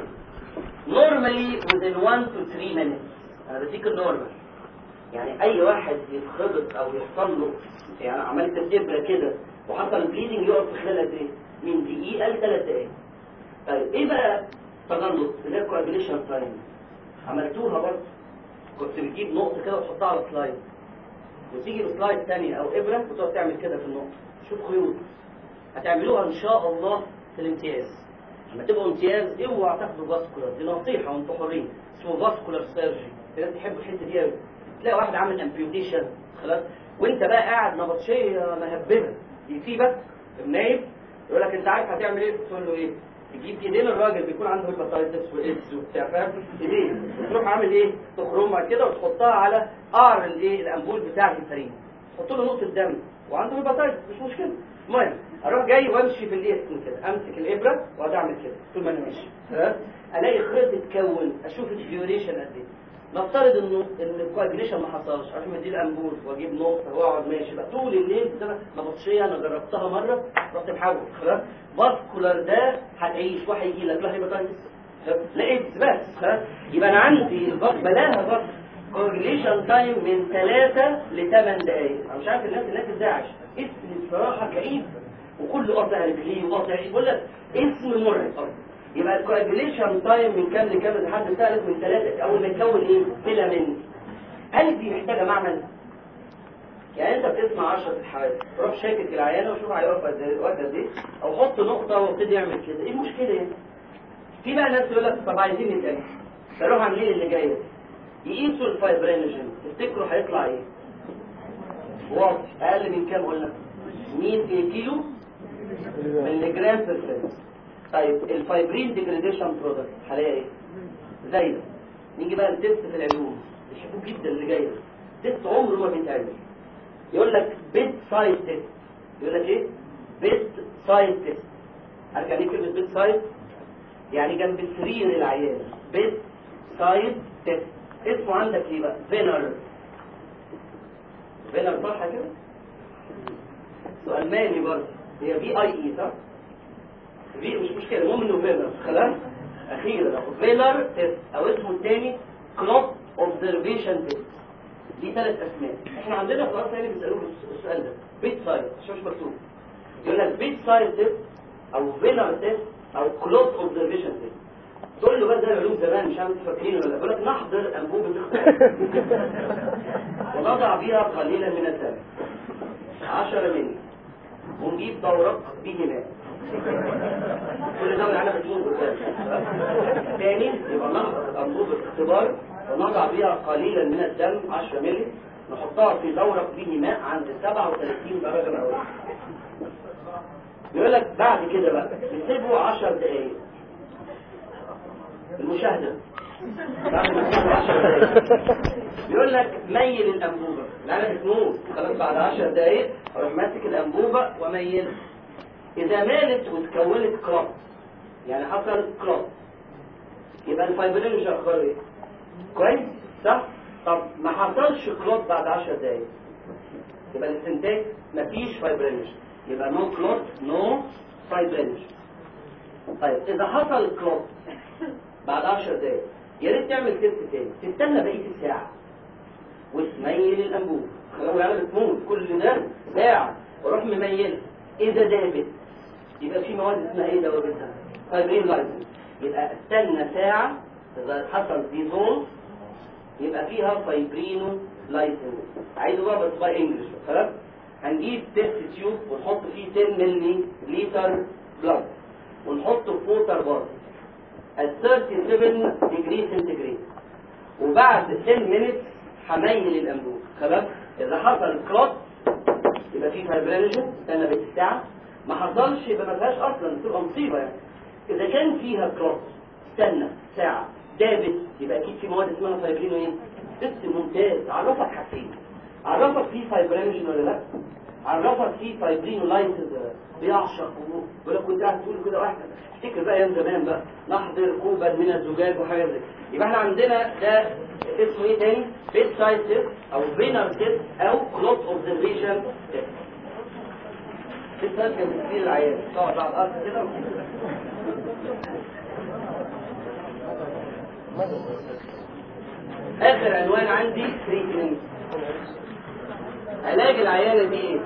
normally within 1 to 3 minutes انا بديك النورمال يعني اي واحد يتخبط او يحصل له يعني عملت الابره كده وحصل بليدنج يقف في خلال قد ايه؟ من دقيقه لثلاث دقائق طيب ايه بقى تغلط اللي هي الكوagulation تايم عملتوها برضه كنت بتجيب نقطه كده وتحطها على سلايد وتيجي بسلايد ثانيه او ابره وتقعد تعمل كده في النقطه شوف خيوط هتعملوها ان شاء الله في الامتياز لما تبقوا امتياز اوعى تاخدوا فاسكولار دي نصيحه وانتم حرين اسمه فاسكولار سيرجري الناس تحب الحته دي قوي تلاقي واحد عامل امبيوتيشن خلاص وانت بقى قاعد نبطشيه مهببه يسيبك نايم يقول لك انت عارف هتعمل ايه تقول له ايه تجيب ايدين الراجل بيكون عنده هيباتايتس وايدز وبتاع فاهم ايديه تروح عامل ايه تخرمها كده وتحطها على قعر الايه الانبول بتاع الفريق تحط له نقطه دم وعنده هيباتايتس مش مشكله المهم اروح جاي وامشي في الاسم كده امسك الابره واقعد اعمل كده طول ما انا ماشي تمام الاقي خيط اتكون اشوف الديوريشن قد ايه نفترض انه ان الكواجريشن ما حصلش اروح مدي الانبول واجيب نقطه واقعد ماشي بقى طول الليل ده نبطشيه انا جربتها مره رحت محول خلاص فاسكولار ده هتعيش وهيجي لك لا هيباتايتس لا ايدز بس خلاص يبقى انا عندي البق بلاها بس كوجليشن تايم من 3 ل 8 دقائق انا مش عارف الناس الناس ازاي عايشه اسم الصراحه كئيب وكل قطع رجليه وقطع ايد بقول لك اسم مرعب يبقى الكواجليشن تايم من كام لكام لحد الثالث من ثلاثة اول ما يتكون ايه فيلامنت هل دي محتاجه معمل يعني انت بتسمع 10 حوادث روح شاكك العيانه وشوف هيقف قد ايه وقت قد ايه او حط نقطه وابتدي يعمل كده ايه المشكله يعني في بقى ناس يقول لك طب عايزين نتاكد فروح عاملين اللي جاي ده يقيسوا الفايبرينوجين تفتكروا هيطلع ايه واضح اقل من كام قلنا 100 كيلو ملي جرام بير سنت طيب الفايبرين ديجريديشن برودكت هلاقي ايه زي ده نيجي بقى التست في العلوم بيحبوه جدا اللي جاي ده تست عمره ما بيتعمل يقول لك بيت سايد تيست يقول لك ايه بيت سايد تيست عارف يعني ايه كلمه بيت سايد يعني جنب سرير العيان بيت سايد تيست اسمه عندك ايه بقى فينر فينر صح كده سؤال مالي برضه هي في اي اي صح في مش مشكله المهم انه فينر خلاص اخيرا فينر تيست او اسمه الثاني كلوب اوبزرفيشن تيست دي ثلاث اسماء احنا عندنا في فرنسا هنا بيسالوه السؤال ده بيت سايد عشان مش مكتوب يقول لك بيت سايد تيست او فينر تيست او كلوب اوبزرفيشن تيست تقول له بقى ده العلوم زمان مش عارف فاكرين ولا لا يقول لك نحضر انبوبه الاختبار ونضع بها قليلا من الدم 10 مللي ونجيب دورق به ماء كل ده معانا بتموت قدام تاني يبقى نحضر انبوبه اختبار ونضع بها قليلا من الدم 10 مللي نحطها في دورق به ماء عند 37 درجه مئويه يقول لك بعد كده بقى نسيبه 10 دقايق المشاهدة بعد ما تسيبه 10 دقايق يقول لك ميل الأنبوبة لأنها بتموت خلاص بعد 10 دقايق أروح ماسك الأنبوبة وميلها إذا مالت وتكونت كلوت يعني حصل كلوت يبقى الفايبرين مش أخباره إيه؟ كويس؟ صح؟ طب ما حصلش كلوت بعد 10 دقايق يبقى الاستنتاج مفيش فايبرينج يبقى نو كلوت نو فايبرينج طيب إذا حصل كلوت بعد 10 دقايق يا ريت تعمل تيست تاني تستنى بقيه الساعه وتميل الانبوب لو يعني بتموت كل ده ساعه وروح مميلها اذا دابت يبقى في مواد اسمها ايه دوابتها فايبرين لايزن يبقى استنى ساعه اذا حصل ديزول يبقى فيها فايبرينو لايزن عايزه بقى بس بقى انجلش خلاص هنجيب تيست تيوب ونحط فيه 10 مللي لتر بلاد ونحطه في ووتر بارد at 37 degree centigrade وبعد 10 minutes هميل الانبوب خلاص اذا حصل كلوت يبقى في فايبرينجن استنى بقيت الساعه ما حصلش يبقى ما فيهاش اصلا تبقى مصيبه يعني اذا كان فيها كلوت استنى ساعه دابت يبقى اكيد في مواد اسمها فايبرين وايه ست ممتاز عرفك حاجتين عرفك في فايبرينوجين ولا لا عرفك في فايبرينولايتس ولا لا بيعشق ويقول لك كنت قاعد تقول كده واحده افتكر بقى ايام زمان بقى نحضر كوبا من الزجاج وحاجه زي كده يبقى احنا عندنا ده اسمه ايه تاني بيت سايد تيست او فينر تيست او كلوت اوبزرفيشن تيست بيت سايد كان بتصير العيان تقعد على الارض كده اخر عنوان عندي تريتمنت علاج العيانه دي ايه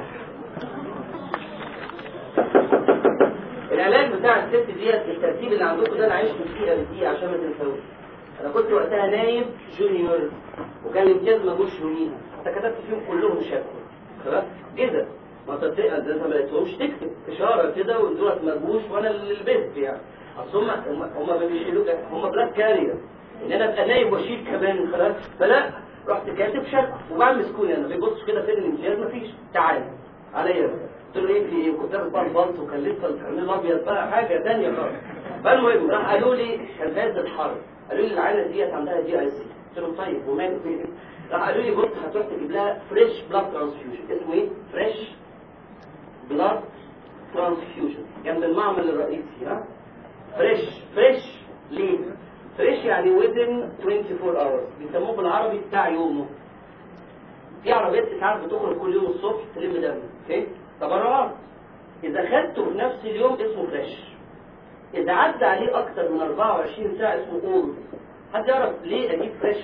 العلاج بتاع الست ديت الترتيب اللي عندكم ده انا عايش في دقيقه بدقيقه عشان ما تنسوش انا كنت وقتها نايب جونيور وكان الامتياز ما جوش يوميها انت كتبت فيهم كلهم شكوى خلاص كده ما تطيق ده انت ما لقيتهمش تكتب اشاره كده ودولت ما جوش وانا اللي لبست يعني اصل هم هم ما بيشيلوك هم بلاك كارير ان انا ابقى نايب واشيل كمان خلاص فلا رحت كاتب شكوى وبعمل سكون انا بيبص كده فين الامتياز مفيش تعال عليا قلت له ايه في ايه كنت بقى البلط وكان لسه الفرميل الابيض بقى حاجه ثانيه خالص فالمهم راح قالوا لي كان فاز الحر قالوا لي العيله ديت عندها جي اي سي قلت لهم طيب وماله في ايه راح قالوا لي بص هتروح تجيب لها فريش بلاد ترانسفيوجن اسمه ايه فريش بلاد ترانسفيوجن جنب المعمل الرئيسي ها فريش فريش ليه فريش يعني within 24 hours بيسموه بالعربي بتاع يومه في عربيات ساعات بتخرج كل يوم الصبح تلم دم اوكي تبرعات اذا خدته في نفس اليوم اسمه فريش اذا عدى عليه اكتر من 24 ساعه اسمه اولد حد يعرف ليه اجيب فريش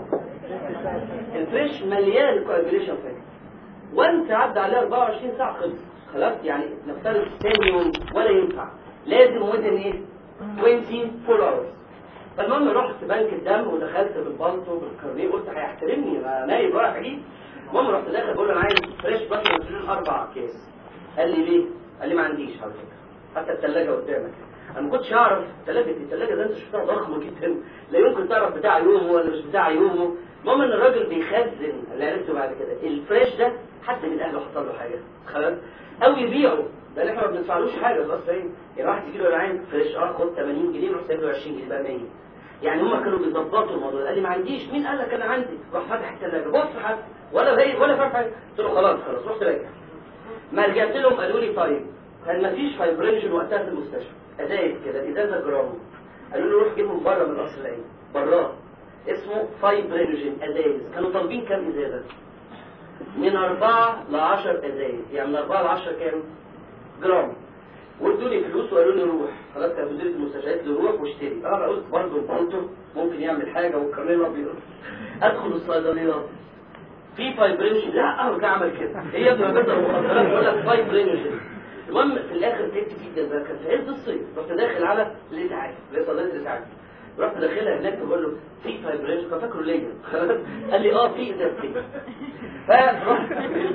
الفريش مليان كواجوليشن فاكتور وانت عدى عليه 24 ساعه خلص خلاص يعني نفترض ثاني يوم ولا ينفع لازم ودن ايه 24 hours فالمهم رحت بنك الدم ودخلت بالبلطو بالكارنيه قلت هيحترمني انا نايم رايح اجيب المهم رحت داخل بقول له انا عايز فريش بس انسولين اربع اكياس قال لي ليه؟ قال لي ما عنديش على فكره حتى الثلاجه قدامك انا ما كنتش اعرف ثلاجه الثلاجه ده انت شفتها ضخمه جدا لا يمكن تعرف بتاع يومه ولا مش بتاع يومه المهم ان الراجل بيخزن اللي عرفته بعد كده الفريش ده حد من اهله حصل له حاجه خلاص او يبيعه ده احنا ما بندفعلوش حاجه خلاص ايه يعني واحد يجي له العين فريش اه خد 80 جنيه يروح سايب له 20 جنيه بقى 100 يعني هم كانوا بيظبطوا الموضوع قال لي ما عنديش مين قال لك انا عندي راح فتح الثلاجه بص حد ولا باين ولا فاهم حاجه قلت له خلاص خلاص رحت راجع ما رجعت لهم قالوا لي طيب كان ما فيش فايبرينشن وقتها في المستشفى ازايز كده ازازه جرام قالوا له روح جيبهم بره من القصر العيني براه اسمه فايبرينشن ازايز كانوا طالبين كام ازازه من أربعة ل 10 ازايز يعني من 4 ل 10 كام جرام وادوا لي فلوس وقالوا لي روح خلاص كان مديرة المستشفيات لي روح واشتري انا قلت برضه البلطو ممكن يعمل حاجه والكارنيه ابيض ادخل الصيدليات في فايبرينشن لا ارجع اعمل كده هي ابن بدر المخدرات بيقول لك فايبرينشن المهم في الاخر تعبت جدا بقى كان في عز الصيف رحت داخل على الاسعاف لصيدليه الاسعاف رحت داخلها هناك بقول له في فايبرينشن كان فاكره ليا خلاص قال لي اه في ازازتين فرحت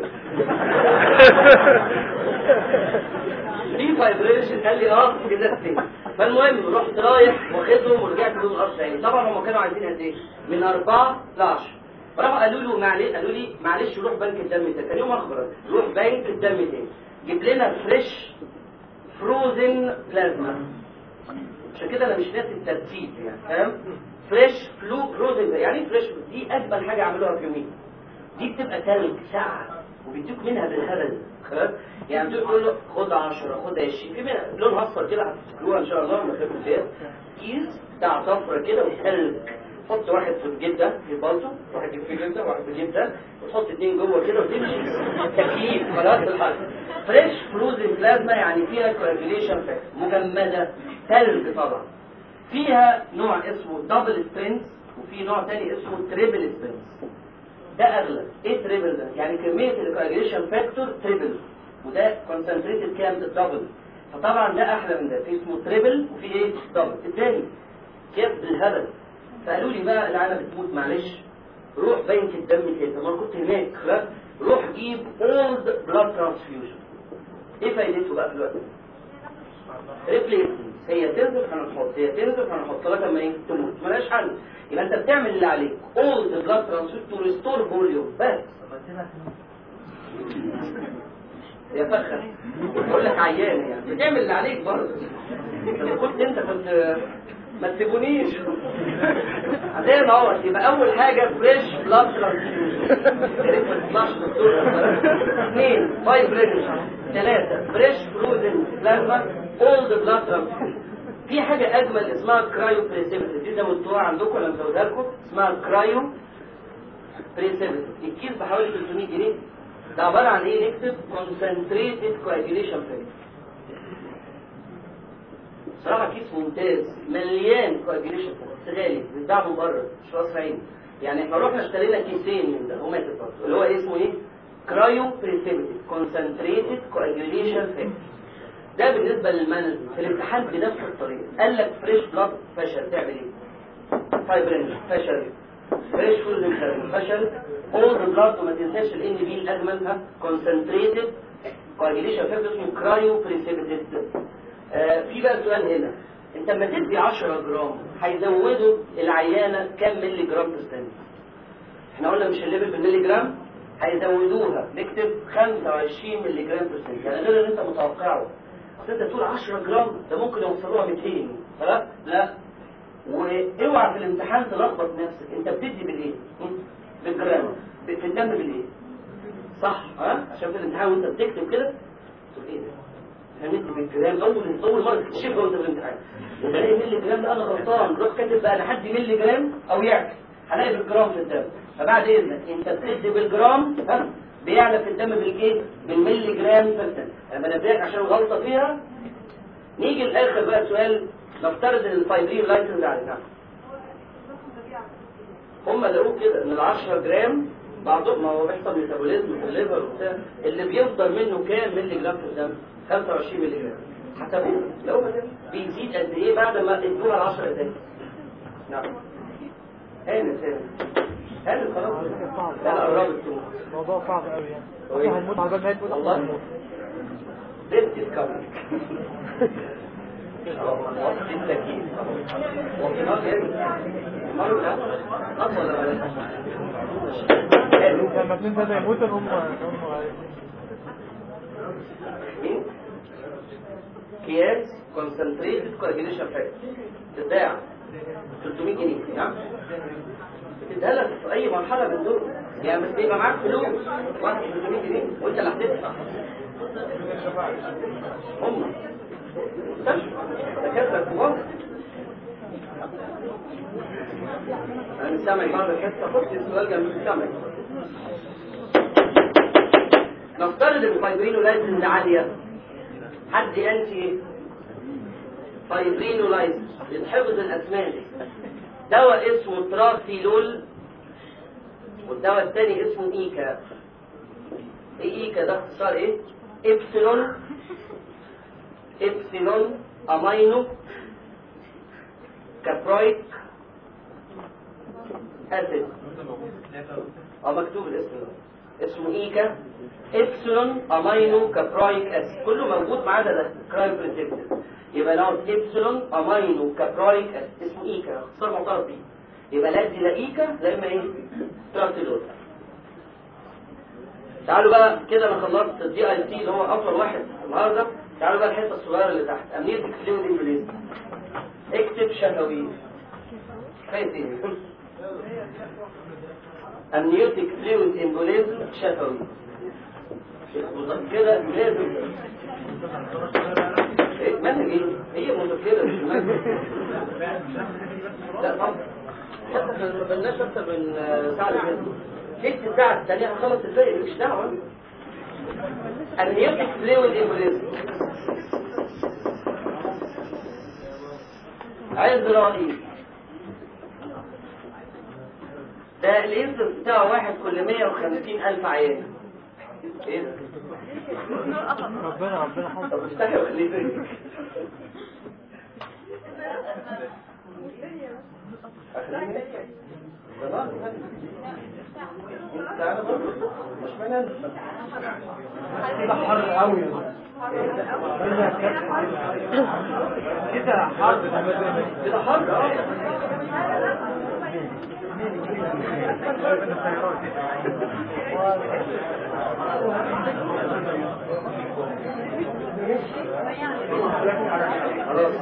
في فايبريشن قال لي اه كده ازازتين فالمهم رحت رايح واخدهم ورجعت بيهم القصر تاني طبعا هم كانوا عايزين قد ايه؟ من 4 ل 10 فراحوا قالوا له معلش قالوا لي معلش روح بنك الدم تاني كان يوم اخبر روح بنك الدم تاني جيب لنا فريش فروزن بلازما عشان كده انا مش ناسي الترتيب يعني فاهم فريش فلو فروزن يعني ايه فريش دي اجمل حاجه عملوها في يومين دي بتبقى تلج ساعه وبيدوك منها بالهبل خلاص يعني بتقول له خد 10 خد 20 في منها لونها اصفر كده هتفتكروها ان شاء الله لما تاكل فيها كيس بتاع صفرة كده وتلج حط واحد في الجيب ده في البلطو واحد في الجيب ده واحد في الجيب ده وتحط اتنين جوه كده وتمشي تكييف خلاص الحاجة فريش فروزن بلازما يعني فيها كواجوليشن فاكتور مجمدة تلج طبعا فيها نوع اسمه دبل سترينث وفي نوع تاني اسمه تريبل سترينث ده اغلى ايه تريبل ده يعني كميه الكواجوليشن فاكتور تريبل وده كونسنتريتد كام دبل فطبعا ده احلى من ده في اسمه تريبل وفي ايه دبل التاني كيف بالهبل فقالوا لي بقى العالم بتموت معلش روح بنك الدم تاني طب ما أنا كنت هناك لا روح جيب اولد بلاد ترانسفيوجن ايه فايدته بقى في الوقت ده؟ ريبليسمنت هي تنزل هنحط هي تنزل هنحط لغايه ما ايه تموت ملهاش حل يبقى انت بتعمل اللي عليك اولد بلاد ترانسفيوجن تو ريستور فوليوم بس يا فخر بقول لك عيان يعني بتعمل اللي عليك برضه لو كنت انت كنت ما تسيبونيش عندنا نعوض يبقى اول حاجه فريش بلاد ترانسفيوجن اثنين فايبرينج ثلاثه فريش فروزن بلازما اولد بلاد ترانسفيوجن في حاجه اجمل اسمها كرايو بريسيبيتي دي زودتوها عندكم ولا مزودها لكم اسمها كرايو بريسيبيتي الكيس بحوالي 300 جنيه ده عباره عن ايه نكتب كونسنتريتد كواجيليشن فيلم صراحة كيس ممتاز مليان كواجيليشن بس غالي بيتباع من بره مش راس عين يعني احنا رحنا اشترينا كيسين من ده هما برضه اللي هو اسمه ايه؟ كرايو بريسيبيتد كونسنتريتد كواجيليشن فيلم ده بالنسبة للمانجمنت في الامتحان بنفس الطريقة قال لك فريش بلاد فشل تعمل ايه؟ فايبرينج فشل فريش فول فشل اول بلاد وما تنساش الان بي الاجمل ها كونسنتريتد كواجيليشن فاكتور اسمه كرايو بريسيبيتد آه في بقى سؤال هنا انت لما تدي 10 جرام هيزودوا العيانه كام مللي جرام في الثانيه احنا قلنا مش الليفل بالملي جرام هيزودوها نكتب 25 مللي جرام في الثانيه يعني غير اللي انت متوقعه اصل انت تقول 10 جرام ده ممكن يوصلوها 200 خلاص لا واوعى في الامتحان تلخبط نفسك انت بتدي بالايه بالجرام في الدم بالايه صح ها عشان في الامتحان وانت بتكتب كده تقول ايه ده هندي بالجرام اول اول مره تكتشفها وانت في الامتحان وتلاقي ملي جرام ده انا غلطان روح كاتب بقى انا هدي ملي جرام او يعكس هلاقي بالجرام في الدم فبعد اذنك انت بتدي بالجرام ها بيعلى في الدم بالايه بالملي جرام في الدم انا بنبهك عشان غلطه فيها نيجي الاخر بقى سؤال نفترض ان الفايبرين لايسنس عليه نعم هم لقوه كده ان ال 10 جرام بعضهم ما هو بيحصل ميتابوليزم في الليفر وبتاع اللي بيفضل منه كام ملي جرام في الدم 25 ملي جرام حسبوه لقوه كده بيزيد قد ايه بعد ما ادوها ال 10 دقايق نعم هانت هانت هانت خلاص لا قربت موضوع صعب قوي يعني طيب. احنا هنموت على بال ما يتموت والله This is coming. وقت التكييف وفي نار جامد مرة لا أطول ولا لما اتنين تلاته يموتوا هم هم مين؟ كياس كونسنتريتد كواجيليشن فاكتور تتباع 300 جنيه نعم بتديها لك في اي مرحله من دول يعني بس يبقى معاك فلوس واحد 300 جنيه وانت اللي هتدفع هم مستشفى دكاتره كبار انا سامع بعض الحته خد السؤال جنب السمع نفترض الفايبرينولايزنز عاليه حد انتي فايبرينولايز يتحفظ الاسماء دي دواء اسمه ترافيلول والدواء الثاني اسمه ايكا ايه ايكا ده اختصار ايه ابسلون ابسلون امينو كابرويك اسيد اه مكتوب الاسم ده اسمه ايكا ابسلون امينو كابرويك اسيد كله موجود ما عدا ده كرايو بريسبتيف يبقى لو ابسلون امينو كابرويك اسيد اسمه ايكا اختصار معترف بيه يبقى لا دي لا ايكا لا اما ايه تراتيلول تعالوا بقى كده انا خلصت الدي اي سي اللي هو افضل واحد النهارده تعالوا بقى الحته الصغيره اللي تحت امنيتك فلويد انجليزي اكتب شفوي كفايه ايه امنيوتيك فلويد امبوليزم شفوي كده لازم ايه منهج ايه هي مذكره مش منهج لا طبعا حتى احنا ما بلناش اكتر من ساعه اللي فاتت ست الساعه الثانيه هخلص الباقي مش دعوه امنيوتيك فلويد امبوليزم عايز رأيي ده الانسس بتاعه واحد كل 150 ألف عيان ايه ده؟ ربنا ربنا حافظ طب استحي وخليه يدرك. أخليه يدرك. خلاص. انت تعالى برضه. مش معنى كده حر قوي كده حر كده حر اه خلاص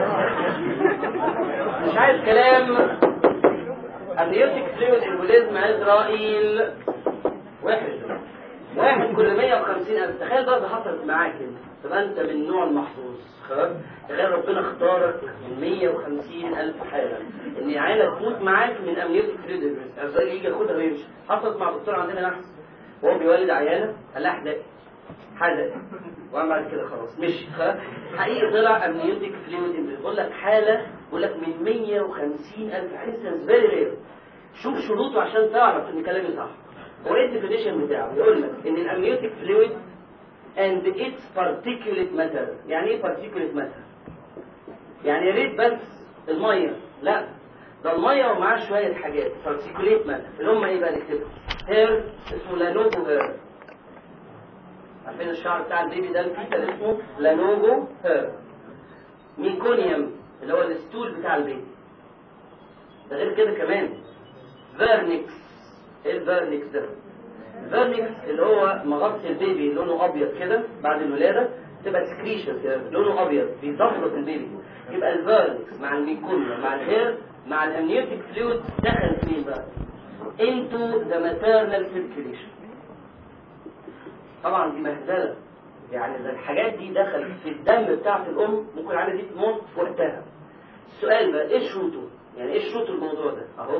مش عايز كلام امنيوتيك فلويد امبوليزم عزرائيل واحد واحد كل 150 ألف تخيل بقى ده حصلت معاك انت تبقى انت من النوع المحظوظ خلاص تخيل ربنا اختارك من 150 ألف حالة ان عيلة تموت معاك من امنيوتيك فلويد ازاي يجي ياخدها ويمشي حصلت مع دكتور عندنا نحس وهو بيولد عيانة قال لها احدق حدق وعمل بعد كده خلاص مشي خلاص حقيقي طلع امنيوتيك فلويد امبوليزم بقول لك حالة بقول لك من 150 ألف حسنس فيري رير شوف شروطه عشان تعرف ان كلامي صح هو ايه الديفينيشن بتاعه يقول لك ان الامنيوتيك فلويد and its particulate matter يعني ايه particulate matter يعني يا ريت بس الميه لا ده الميه ومعاه شويه حاجات particulate matter اللي هم ايه بقى نكتبها هير اسمه لانوجو هير عارفين الشعر بتاع البيبي ده الفيتال اسمه لانوجو هير ميكونيوم اللي هو الستول بتاع البيبي ده غير كده كمان فيرنكس ايه الفيرنكس ده الفيرنكس اللي هو مغطي البيبي لونه ابيض كده بعد الولاده تبقى سكريشن كده لونه ابيض بيزفرط البيبي يبقى الفيرنكس مع الميكولا مع الهير مع الامنيوتيك فلويد دخل فين بقى into the maternal circulation طبعا دي مهزله يعني اذا الحاجات دي دخلت في الدم بتاعت الام ممكن العيله دي تموت في وقتها السؤال بقى ايه شروطه يعني ايه شروط الموضوع ده اهو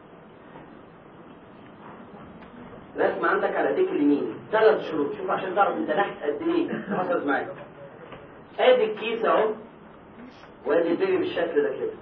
رسم عندك على ايديك اليمين ثلاث شروط شوف عشان تعرف انت نحت قد ايه حصلت معاك ادي الكيس اهو وادي البيبي بالشكل ده كده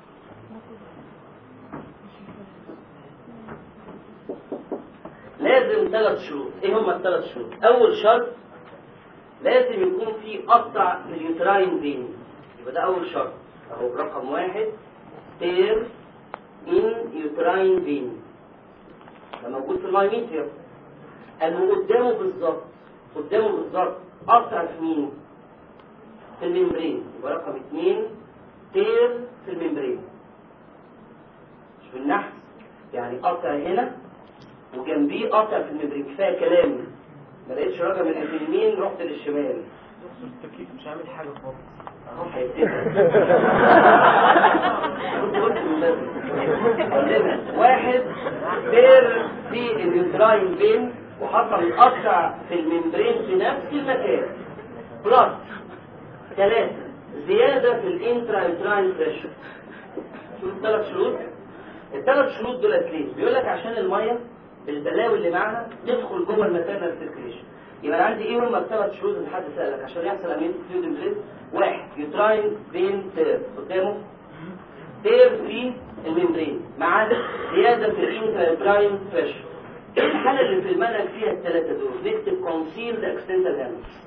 لازم ثلاث شروط ايه هم الثلاث شروط اول شرط لازم يكون في قطع في اليوتراين فين يبقى ده اول شرط اهو رقم واحد تير ان يوتراين فين ده موجود في المايميتريوم انه قدامه بالظبط قدامه بالظبط قطع في مين في الممبرين يبقى رقم اثنين تير في الممبرين مش في النحس يعني قطع هنا وجنبيه قطع في الممبرين كفايه كلام ما لقيتش رقم من اليمين رحت للشمال التكييف مش عامل حاجة خالص اهو هيتم واحد بير في اليوتراين بين وحصل قطع في الممبرين في نفس المكان بلس ثلاثة زيادة في الانترا يوتراين بريشر شوف الثلاث شروط الثلاث شروط دول ليه؟ بيقول لك عشان المية بالبلاوي اللي معاها تدخل جوه الماتيرنال سيركيليشن يبقى عندي ايه هم الثلاث شروط اللي حد سألك عشان يحصل امين فلويد امبريد واحد يوتراين بين تير قدامه تير في الممبرين مع زيادة في الانترا يوتراين بريشر ايه الحالة اللي في المنهج فيها الثلاثة دول نكتب concealed accidental hemorrhage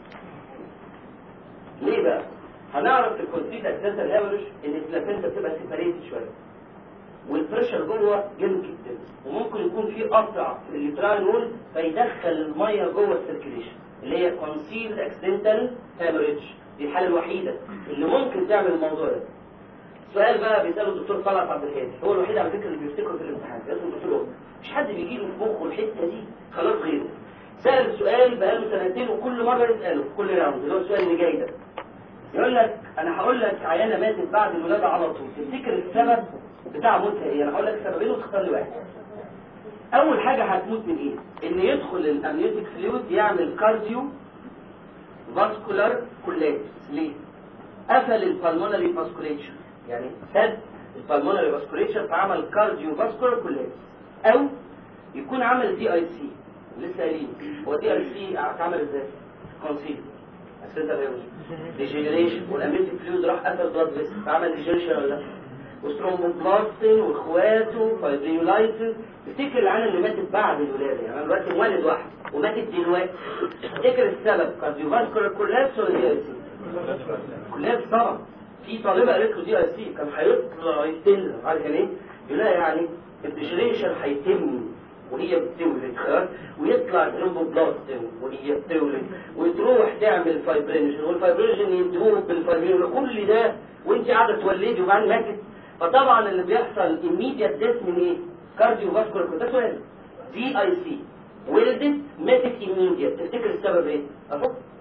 ليه بقى؟ هنعرف في الكونسيلد accidental hemorrhage ان البلاسنتا بتبقى سيباريت شوية والبريشر جوه جامد جدا وممكن يكون في قطع في اليوتراين وول فيدخل الميه جوه السيركيليشن اللي هي concealed accidental hemorrhage دي الحاله الوحيده اللي ممكن تعمل الموضوع ده سؤال بقى بيساله الدكتور طلعت عبد الهادي هو الوحيد على فكره اللي بيفتكره في الامتحان اسمه الدكتور هو. مش حد بيجي له في مخه الحته دي خلاص غيره سال السؤال بقاله سنتين وكل مره يساله في كل راوند اللي هو السؤال اللي جاي ده يقول لك انا هقول لك عيانه ماتت بعد الولاده على طول تفتكر السبب بتاع موتها ايه انا هقول لك سببين وتختار لي واحد اول حاجه هتموت من ايه ان يدخل الامنيوتيك فلويد يعمل كارديو فاسكولار كولابس ليه قفل البلمونري فاسكوليتشر يعني سد البلمونري فاسكوليتشر فعمل كارديو فاسكولار كولابس او يكون عمل دي اي سي لسه قايلين هو دي اي سي اتعمل ازاي كونسيل ديجنريشن والامنيوتيك فلويد راح قفل بلاد فيسل فعمل ديجنريشن ولا لا وسترومبوبلاستين واخواته فايبريولايتس تفتكر العيال اللي ماتت بعد الولاده يعني انا دلوقتي والد واحد وماتت دلوقتي تفتكر السبب كارديوفاسكولار كولابس ولا دي اي سي؟ كولابس طبعا في طالبه قالت له دي اي سي كان هيطلع يستنى عارف يعني ايه؟ يقول لها يعني الديجنريشن هيتم وهي بتولد خلاص ويطلع ترومبوبلاستين وهي بتولد وتروح تعمل فايبرينشن والفايبرينشن يدوب بالفايبرينشن كل ده وانت قاعده تولدي وبعدين ماتت فطبعا اللي بيحصل immediate death من ايه؟ كارديو فاسكولار ده سؤال دي اي سي ولدت ماتت immediate تفتكر السبب ايه؟ اهو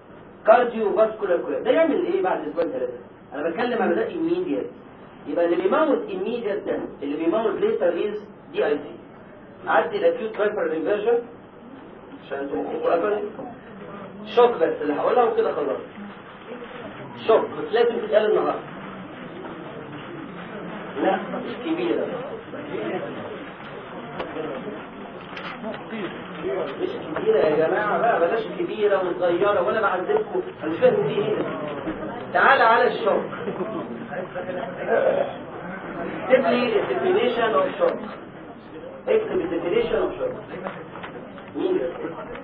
كارديو فاسكولار كولابس ده يعمل ايه بعد اسبوعين ثلاثه انا بتكلم على ده immediate يبقى اللي بيموت immediate ده اللي بيموت later is دي اي سي عدي الاكيوت هايبر انفيرجن عشان انتوا ممكن تقولوا شوك بس اللي هقولها وكده خلاص شوك بس لازم تتقال النهارده لا مش كبيرة مش كبيرة يا جماعة بقى بلاش كبيرة وصغيرة ولا بعذبكم أنا مش فاهم دي ايه تعال على الشوك اكتب لي definition of shock اكتب definition of shock مين ده؟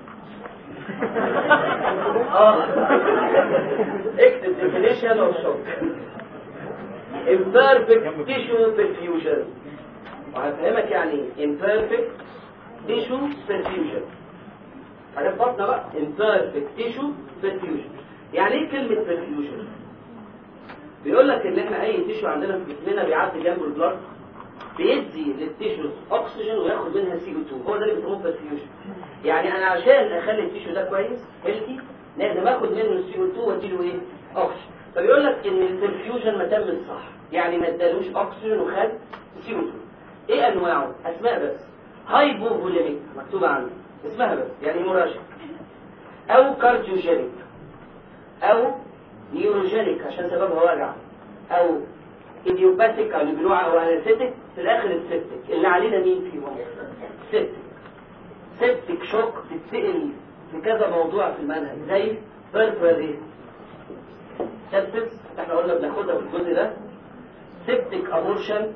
اه اكتب definition of shock imperfect tissue perfusion وهفهمك يعني ايه imperfect tissue perfusion حاجات بطنة بقى imperfect tissue perfusion يعني ايه كلمة perfusion بيقول لك ان احنا اي تيشو عندنا في جسمنا بيعدي جنبه البلاد بيدي للتيشوز اكسجين وياخد منها سي او 2 هو ده اللي بيسموه perfusion يعني انا عشان اخلي التيشو ده كويس هيلثي لازم اخد منه السي او 2 واديله ايه اكسجين فبيقول لك ان البرفيوجن ما تمش صح يعني ما ادالوش اكسجين وخد سي او 2 ايه انواعه اسماء بس هايبوفوليميك مكتوبه عندي اسمها بس يعني هيموراجيك او كارديوجينيك او نيوروجينيك عشان سببها وجع او ايديوباثيك او بيقولوها او انستيك في الاخر السبتك اللي علينا مين فيهم سبتك سبتك شوك بتتسال في كذا موضوع في المنهج زي بيربرال سبتكس احنا قلنا بناخدها في الجزء ده سبتك ابورشن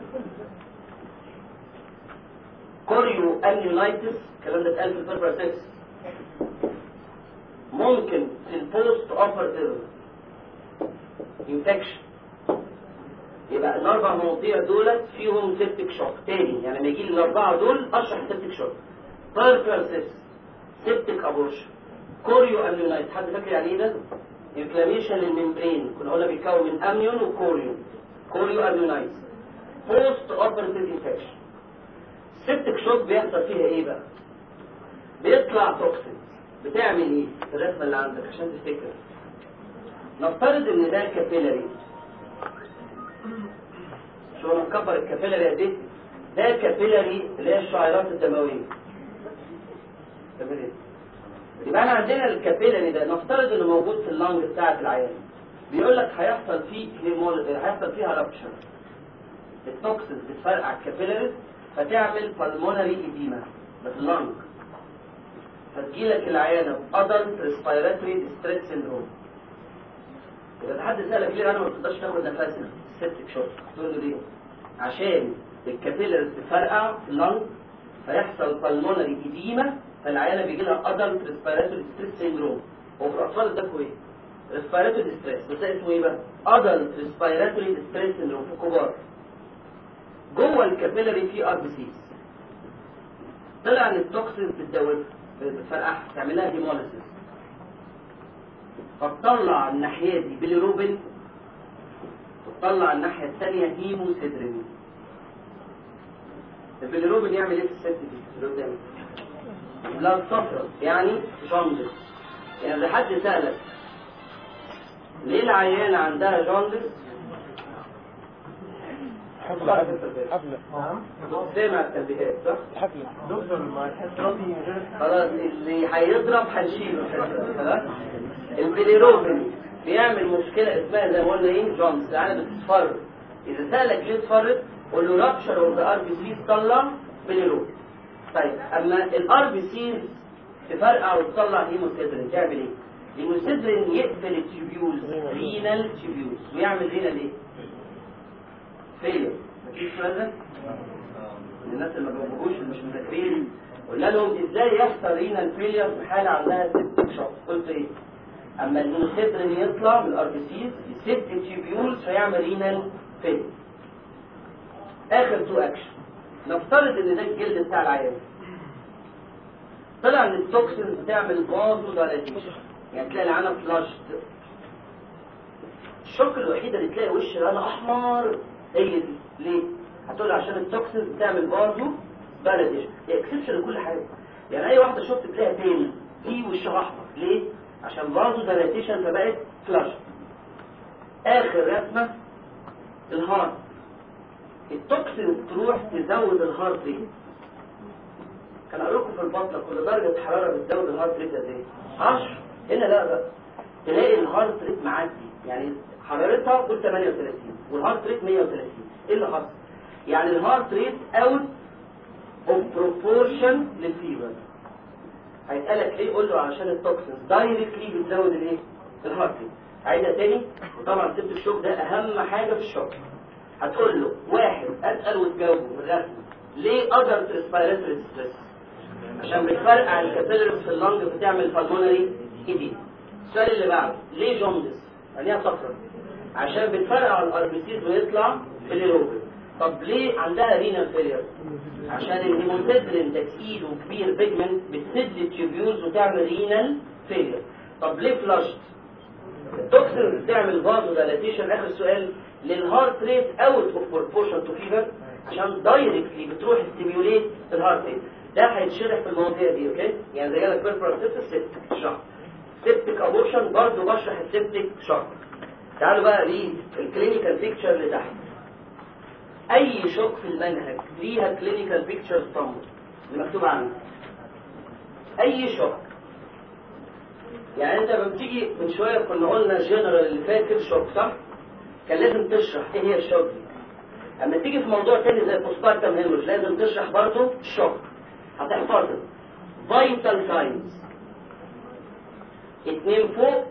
كوريو انيولايتس الكلام ده اتقال في البيربرال سبتكس ممكن في البوست اوبرتيف انفكشن يبقى الاربع مواضيع دولت فيهم سيبتك شوك تاني يعني لما يجي لي الاربعه دول اشرح سيبتك شوك بيربرال سيبتك ابورشن كوريو اميونايت حد فاكر يعني ايه ده؟ انفلاميشن للممبرين كنا قلنا بيتكون من اميون وكوريو كوريو اميونايت بوست اوبرتيف انفكشن سيبتك شوك بيحصل فيها ايه بقى؟ بيطلع توكسين بتعمل ايه في الرسمه اللي عندك عشان تفتكر نفترض ان ده كابيلاري شو انا مكبر الكابيلاري قد ايه ده كابيلاري اللي هي الشعيرات الدمويه كابيلاري يبقى انا عندنا الكابيلاري ده نفترض انه موجود في اللنج بتاعه العيان بيقول لك هيحصل فيه هيمول هيحصل فيها رابشر التوكسينز بتفرقع الكابيلاريز فتعمل بالمونري ايديما ده في اللنج فتجيلك العيانه بادلت ريسبيراتوري ديستريس سيندروم يبقى حد سالك ليه انا ما بتقدرش تاخد نفسنا سيبتك شوت تقول له ليه عشان الكابيلاريز تفرقع في اللنج فيحصل بالمونري ايديما فالعيانه بيجي لها ادلت ريسبيراتوري ديستريس سيندروم هو في الاطفال ده ايه ريسبيراتوري ديستريس بس اسمه ايه بقى ادلت ريسبيراتوري ديستريس سيندروم في الكبار جوه الكابيلاري في ار بي سيز طلع ان التوكسين بتدوب بتفرقعها تعمل لها هيموليسيس فتطلع الناحيه دي بيليروبين وتطلع الناحيه الثانيه هيموسيدرين البيليروبين يعمل ايه في الست دي اللي قدامك بلاد صفرا يعني جوندس يعني لو حد سالك ليه العيانه عندها جوندس حفلة حفلة سمع التنبيهات صح؟ حفلة دكتور ما احترامي من غير خلاص اللي هيضرب هنشيله خلاص البيليروبين بيعمل مشكلة اسمها زي ما قلنا ايه جونز يعني بتتفرد اذا سألك ليه اتفرد قول له رابشر اوف ذا ار بي سي طلع بيليروبين طيب اما الار بي سي تفرقع وتطلع هيموسيدرين تعمل ايه؟ الهيموسيدرين يقفل التيوبيولز رينال تيوبيولز ويعمل رينال ايه؟ فيلر مفيش السؤال ده؟ الناس اللي ما جاوبوش اللي مش مذاكرين قلنا لهم ازاي يحصل رينال فيلير في حاله عندها سيبتك شوك قلت ايه اما الهيموسيدرين يطلع من الار بي سيز يسد التيوبيولز فيعمل رينال فيلير اخر تو اكشن نفترض ان ده الجلد بتاع العيان طلع ان التوكسين بتعمل بازو دايلاتيشن يعني تلاقي العيانه فلاشت الشوك الوحيده اللي تلاقي وش العيانه احمر هي دي ليه؟ هتقول عشان التوكسين بتعمل بازو دايلاتيشن هي اكسبشن لكل حاجه يعني اي واحده شفت تلاقيها تاني دي وشها احمر ليه؟ عشان برضه دايلاتيشن فبقت فلاش اخر رسمه الهارت التوكسين تروح تزود الهارت ريت كان اقول لكم في البطنه كل درجه حراره بتزود الهارت ريت قد ايه 10 هنا لا بقى تلاقي الهارت ريت معدي يعني حرارتها قول 38 والهارت ريت 130 ايه اللي حصل يعني الهارت ريت اوت اوف بروبورشن للفيبر هيسالك ليه قول له علشان التوكسين دايركتلي بتزود الايه الهارت ريت عايزها تاني وطبعا سبت الشوك ده اهم حاجه في الشوك هتقول له واحد اسال وتجاوبه بالرسم ليه اذر ريسبيراتوري ستريس عشان بتفرقع الكابيلرز في اللنج بتعمل بالمونري ايدي السؤال اللي بعده ليه جوندس يعني صفرا عشان بتفرقع الاربيسيز ويطلع في الهيروبين طب ليه عندها رينال فيلير عشان الهيموسيدرين ده تقيل وكبير بيجمنت بتسد التيوبيولز وتعمل رينال فيلير طب ليه فلاشت التوكسين بتعمل فازو دايلاتيشن اخر سؤال للهارت ريت اوت اوف بروبورشن تو فيفر عشان دايركتلي بتروح ستيميوليت الهارت ريت ده هيتشرح في المواضيع دي اوكي يعني زي جالك بيرفرال سيبتك سيبتك شهر سيبتك ابورشن برضه بشرح السيبتك شهر تعالوا بقى ريد الكلينيكال بيكتشر اللي تحت اي شوك في المنهج ليها كلينيكال بيكتشر صمت اللي مكتوب عنه اي شوك يعني انت لما بتيجي من شويه كنا قلنا جنرال اللي فاكر شوك صح كان لازم تشرح ايه هي الشوك دي اما تيجي في موضوع تاني زي البوستبارتم هيموريج لازم تشرح برضه الشوك هتحفظها فايتال ساينز اتنين فوق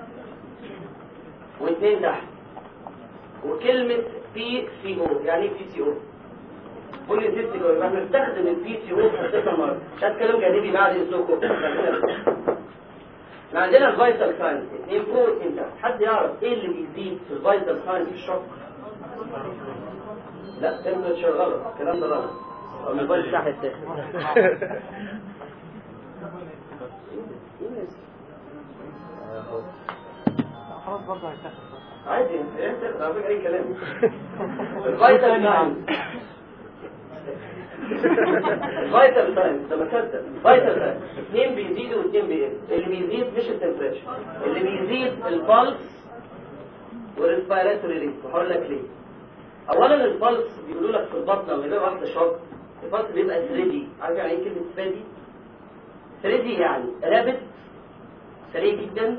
واتنين تحت وكلمة بي سي او يعني ايه بي سي او؟ قول لي ست جوه يبقى بنستخدم البي سي او في حصتنا مرة مش هات كلام جانبي بعد اذنكم احنا عندنا الفايتال ساينز اتنين فوق واتنين تحت حد يعرف ايه اللي بيزيد في الفايتال ساينز في الشوك؟ لا تمبرتشر غلط الكلام ده غلط ما يبقاش تحت خلاص برضه هيتاخد عادي انت تاخد على فكره اي كلام الفايتال ساينز الفايتال ساينز ده مكتب الفايتال ساينز اثنين بيزيدوا واثنين بيقلوا اللي بيزيد مش التمبريتشر اللي بيزيد البلس والريسبيراتوري ريت هقول لك ليه اولا البلس بيقولوا لك في البطن لما يبقى واحده شوك البلس بيبقى ثريدي عارف يعني ايه كلمه ثريدي ثريدي يعني رابط سريع جدا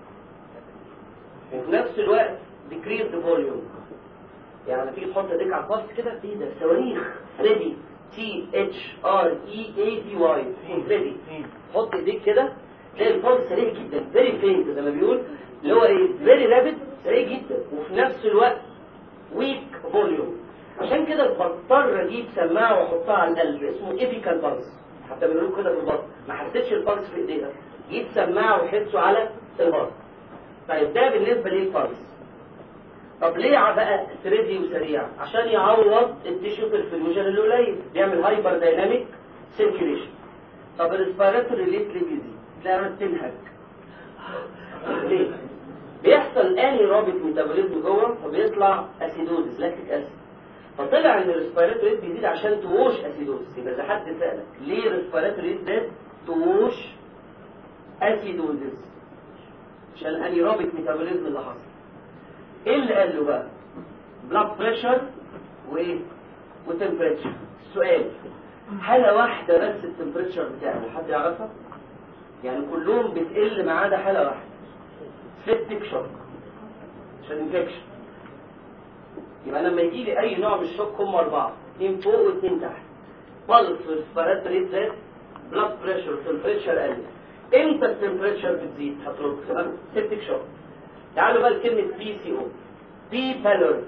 وفي نفس الوقت decrease the volume يعني لما تيجي تحط ايديك على البلس كده ايه ده صواريخ ثريدي تي اتش ار اي اي دي واي ثريدي حط ايديك كده تلاقي البلس سريع جدا فيري فينت زي ما بيقول اللي هو ايه فيري رابid سريع جدا وفي نفس الوقت ويك فوليوم عشان كده بضطر اجيب سماعه واحطها على القلب اسمه ايبيكال بالز حتى بيقولوا كده في البطن ما حسيتش البلس في ايديها جيب سماعه وحسه على البلس طيب ده بالنسبه للبلس طب ليه بقى ثريدي وسريع عشان يعوض التيشو بالفيوجن اللي قليل بيعمل هايبر دايناميك سيركيوليشن طب الريسبيراتوري ليه بيزيد تلاقيها بتنهج ليه بيحصل اني رابط ميتابوليزم جوه فبيطلع اسيدوزس لاكتيك اسيد فطلع ان الريسبيراتوري ريت بيزيد عشان توش اسيدوزس يبقى اذا حد سالك ليه الريسبيراتوري ريت زاد توش اسيدوزس عشان اني رابط ميتابوليزم اللي حصل ايه اللي قال له بقى بلاد بريشر وايه وتمبريتشر السؤال حاله واحده بس التمبريتشر بتاعه حد يعرفها يعني كلهم بتقل ما عدا حاله واحده سيبتك شوك عشان انفكشن يبقى لما يجي لي اي نوع من الشوك هم اربعه اثنين فوق واثنين تحت بلس وريسبيراتوري زاد بلاد بريشر تمبريتشر قل امتى التمبريتشر بتزيد هترد تمام سيبتك شوك تعالوا بقى لكلمه بي سي او بي بالور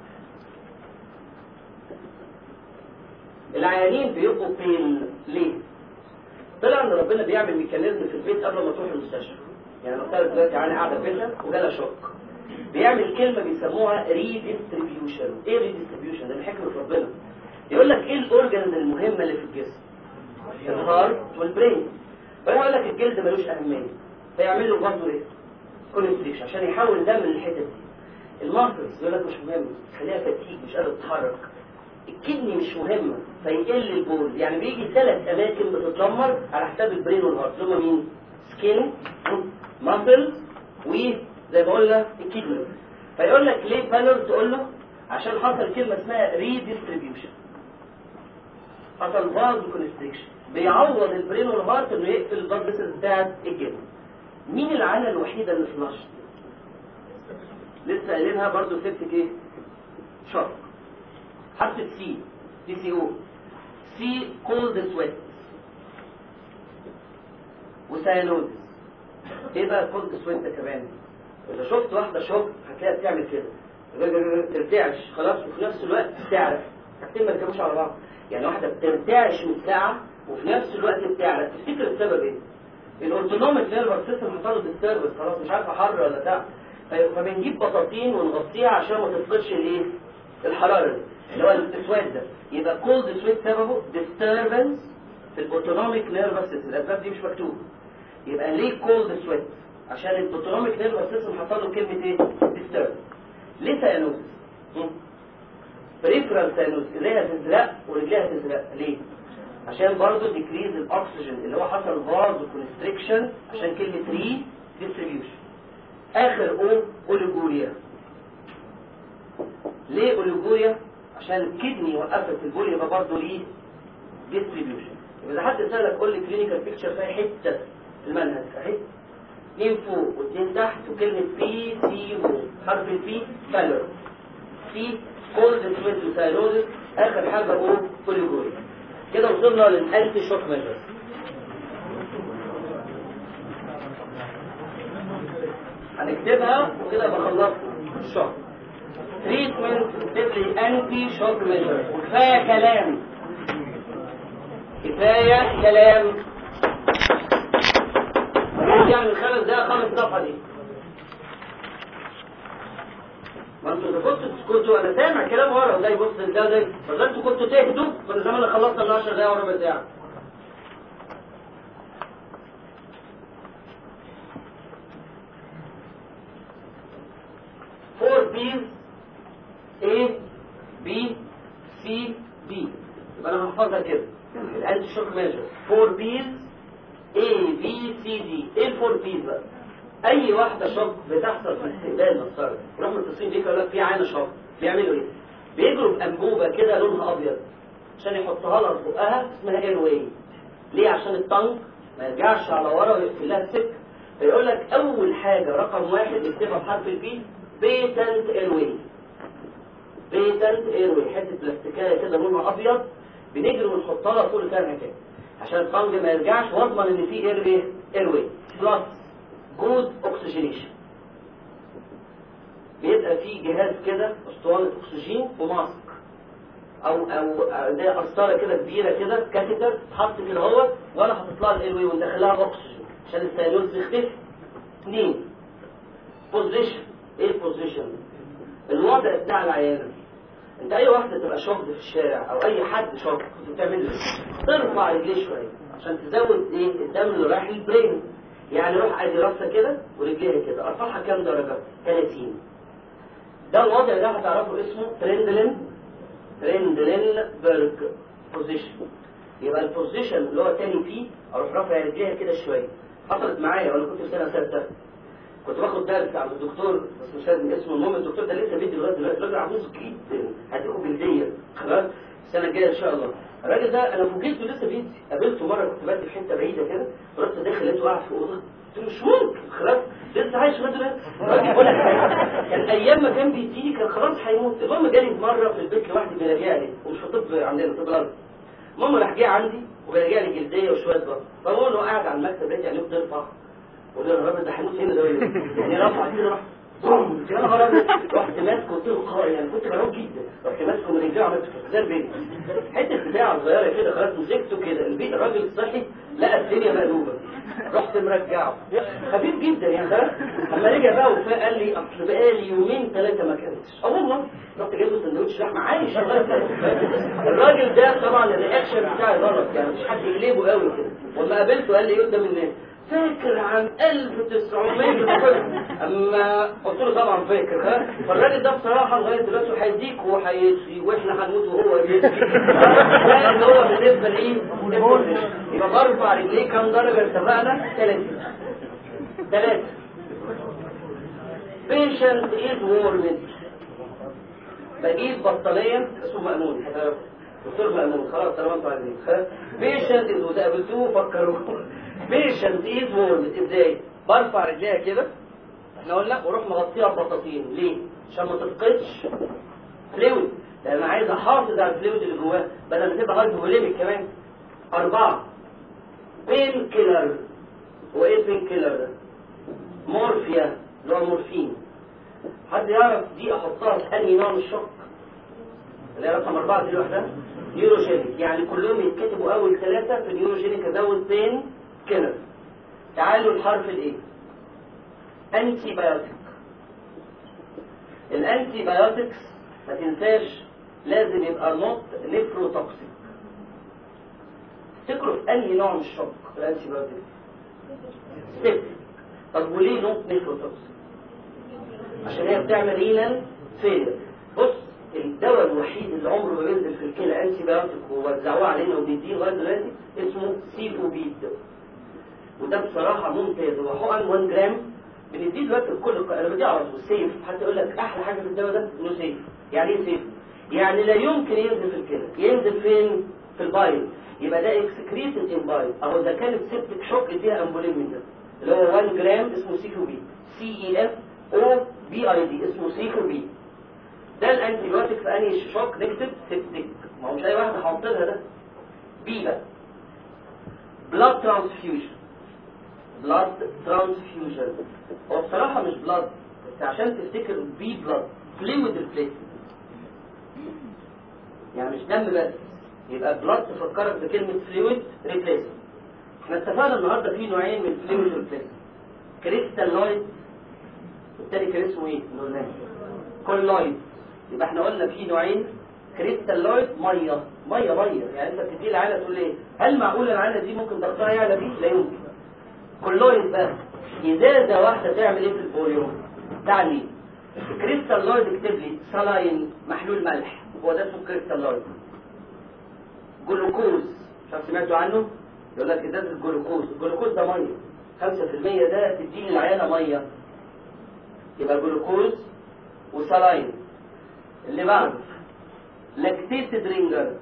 العيانين بيبقوا بين ليه؟ طلع ان ربنا بيعمل ميكانيزم في البيت قبل ما تروح المستشفى يعني نفترض دلوقتي عيانه قاعده في بيتها وجالها شوك بيعمل كلمه بيسموها ريديستريبيوشن ايه ريديستريبيوشن ده من حكمه ربنا يقول لك ايه الاورجنز المهمه اللي في الجسم الهارت والبرين فيقول لك الجلد ملوش اهميه فيعمل له برضه ايه كونستريكشن عشان يحول دم للحتت دي الماسلز يقول لك مش مهم خليها فتيك مش قادره تتحرك الكدني مش مهمه فيقل البول يعني بيجي ثلاث اماكن بتتدمر على حساب البرين والهارت اللي هم مين؟ سكين ماسل وزي ما قلنا الكدني فيقول لك ليه بالور تقول له عشان حصل كلمه اسمها ريديستريبيوشن حصل فاز كونستريكشن بيعوض البرين والهارت انه يقفل البلد فيسلز بتاعت الجلد مين العانه الوحيده اللي فلاش لسه قايلينها برضو سبتك ايه شرط حرف السي دي سي او سي كولد سويت وساينوزس ايه بقى كولد سويت ده كمان اذا شفت واحده شوك هتلاقيها بتعمل كده ترتعش خلاص وفي نفس الوقت تعرف حاجتين ما يركبوش على بعض يعني واحده بترتعش من ساعه وفي نفس الوقت بتعرف تفتكر السبب ايه الاورتونوميك نيرفس سيستم حصل له ديستربنس خلاص مش عارفه حر ولا بتاع فبنجيب بطاطين ونغطيها عشان ما تفقدش الايه الحراره دي اللي هو الاسود ده يبقى كولد سويت سببه disturbance في الاوتونوميك نيرفس سيستم الاسباب دي مش مكتوبه يبقى ليه كولد سويت عشان الاوتونوميك نيرفس سيستم حصل له كلمه ايه disturbance ليه سيانوزس بريفرال سيانوزس ايديها تزرق ورجليها تزرق ليه عشان برضه ديكريز الاكسجين اللي هو حصل فازو كونستريكشن عشان كلمه ري ديستريبيوشن اخر او اوليجوريا ليه اوليجوريا عشان الكدني وقفت البول يبقى برضه ليه ديستريبيوشن يبقى اذا حد سالك قول لي كلينيكال بيكتشر فيها حته في المنهج اهي اثنين فوق واثنين تحت وكلمه بي سي او حرف البي بالور في كولد سويت وسايروزس اخر حاجه او اوليجوريا كده وصلنا للانتي شوك ميجر هنكتبها وكده بخلص الشوك تريتمنت تبقى انتي شوك ميجر وكفايه كلام كفايه كلام يعني خمس دقايق خمس صفحه دي ما انتوا اذا كنتوا تسكتوا انا سامع كلام ورا وده يبص لده ده فاذا انتوا كنتوا تهدوا كنا زمان خلصنا ال 10 دقايق وربع ساعه فور بيز A B C D يبقى انا هحفظها كده الانتي شوك ميجر فور بيز A B C D ايه الفور بيز بقى اي واحده شوك بتحصل في استقبال مسار يروحوا متصلين بيك يقول لك في عانه شوك بيعملوا ايه بيجروا بانبوبه كده لونها ابيض عشان يحطها لها في بقها اسمها اير واي ليه عشان الطنج ما يرجعش على ورا ويقفل لها السكه فيقول لك اول حاجه رقم واحد اكتبها بحرف البي بيتنت اير واي بيتنت اير واي حته بلاستيكيه كده لونها ابيض بنجري ونحطها لها طول كام كده عشان الطنج ما يرجعش واضمن ان في اير واي اير واي بلس جود اوكسجينيشن بيبقى في جهاز كده اسطوانه اكسجين وماسك او او زي قسطره كده كبيره كده كاتيتر تحط كده اهو وانا حاطط لها الاير واي وندخلها اكسجين عشان السيلوز يختفي اثنين بوزيشن ايه البوزيشن الوضع بتاع العيانه انت اي واحده تبقى شوكد في الشارع او اي حد شوكد كنت بتعمل له ترفع رجليه شويه عشان تزود ايه الدم اللي رايح للبرين يعني روح ادي راسها كده ورجليها كده ارفعها كام درجه 30 ده الوضع ده هتعرفوا اسمه ترندلين ترندلين بيرج بوزيشن يبقى البوزيشن اللي هو تاني فيه اروح رافع رجليها كده شويه حصلت معايا وانا كنت في سنه سته كنت باخد درس عند الدكتور بس مش لازم اسمه المهم الدكتور ده لسه بيدي لغايه دلوقتي راجل عجوز جدا هديكم جلديه خلاص السنه الجايه ان شاء الله الراجل ده انا فوجئته لسه بيدي قابلته مره كنت بدي في حته بعيده كده رحت داخل لقيته قاعد في اوضه قلت له مش ممكن خلاص لسه عايش لغايه دلوقتي الراجل بقول لك كان ايام ما كان بيديني كان خلاص هيموت المهم جالي مره في البيت لوحدي بيراجع لي ومش في طب عندنا طب الارض المهم راح جه عندي وبيراجع لي جلديه وشويه ضغط فبقول له قاعد على المكتب لقيت عينيه بترفع قلت له الراجل ده هيموت هنا ده ولا إيه؟ يعني رفع كده راح بوم يا نهار ابيض رحت ماسكه قلت له قاري يعني كنت مرعوب جدا رحت ماسكه من رجليه وعملت زي البيت حته بتاعه صغيره كده خلاص مسكته كده البيت الراجل صحي لقى الدنيا مقلوبه رحت مرجعه خفيف جدا يعني خلاص اما رجع بقى وفاء قال لي اصل بقالي يومين ثلاثه ما كلتش اه والله رحت جايب له سندوتش لحمه عايش لغايه دلوقتي. الراجل ده طبعا الرياكشن بتاعي غلط يعني مش حد يقلبه قوي كده ولما قابلته قال لي ايه قدام الناس فاكر عن 1900 اما قلت له طبعا فاكر ها فالراجل ده بصراحه لغايه دلوقتي هيديك وهيدي واحنا هنموت وهو يدي لان هو بالنسبه لايه يبقى برفع رجليه كام درجه اتفقنا 30 ثلاثة patient is warmed بجيب بطانية اسمه مأمون دكتور مأمون خلاص طالما انتوا عايزين patient is وده قابلتوه فكروا patient is warmed ازاي؟ برفع رجليها كده احنا قلنا واروح مغطيها ببطاطين ليه؟ عشان ما تفقدش فلويد لان انا عايز احافظ على الفلويد اللي جواه بدل ما تبقى هايبوفوليميك كمان أربعة بين كيلر هو ايه البين كيلر ده؟ مورفيا اللي هو مورفين حد يعرف دي احطها في انهي نوع من الشوك؟ اللي هي رقم أربعة دي لوحدها نيوروجينيك يعني كلهم يتكتبوا أول ثلاثة في نيوروجينيك أزود بين كيلر تعالوا الحرف الايه؟ انتي بايوتيك الانتي بايوتكس ما تنساش لازم يبقى نوت نيفروتوكسيك تفتكروا في انهي نوع من الشوك في الانتي بايوتيك سيف طب وليه نوت نيفروتوكسيك عشان هي بتعمل رينال فيلر بص الدواء الوحيد اللي عمره ما بينزل في الكلى انتي بايوتيك ووزعوه علينا وبنديه لغايه دلوقتي اسمه سيفوبيد وده بصراحه ممتاز هو حقن 1 جرام بنديه دلوقتي الكل انا بدي على طول سيف حتى يقول لك احلى حاجه في الدواء ده انه سيف يعني ايه سيف؟ يعني لا يمكن ينزل في الكلى ينزل فين؟ في البايل يبقى ده اكسكريتد ان بايل اهو ده كانت سيبتك شوك اديها امبوليمين ده اللي هو 1 جرام اسمه سيكو بي سي اي اف او بي اي دي اسمه سيكو بي ده الانتي بيوتيك في انهي شوك نكتب سيبتك ما هو مش اي واحد هحط لها ده بي بقى بلاد ترانسفيوجن بلاد ترانسفيوجن هو بصراحة مش بلاد بس عشان تفتكر بي بلاد فلويد ريبليسمنت يعني مش دم بس يبقى بلاد تفكرك بكلمة فلويد ريبليسمنت احنا اتفقنا النهارده في نوعين من فلويد ريبليسمنت كريستالويد والتاني كان اسمه ايه؟ قلنا كولويد يبقى احنا قلنا في نوعين كريستالويد ميه ميه ميه يعني انت بتدي العاله تقول ايه؟ هل معقول العاله دي ممكن ضغطها يعلى بيه؟ لا يمكن كولويد بقى ازازه واحده تعمل ايه في الفوليوم؟ تعني كريستالويد اكتب لي صلاين محلول ملح هو ده اسمه كريستالويد جلوكوز مش عارف سمعتوا عنه؟ يقول لك ازازه الجلوكوز الجلوكوز ده ميه 5% ده تديني العيانه ميه يبقى جلوكوز وصلاين اللي بعده لاكتيتد رينجر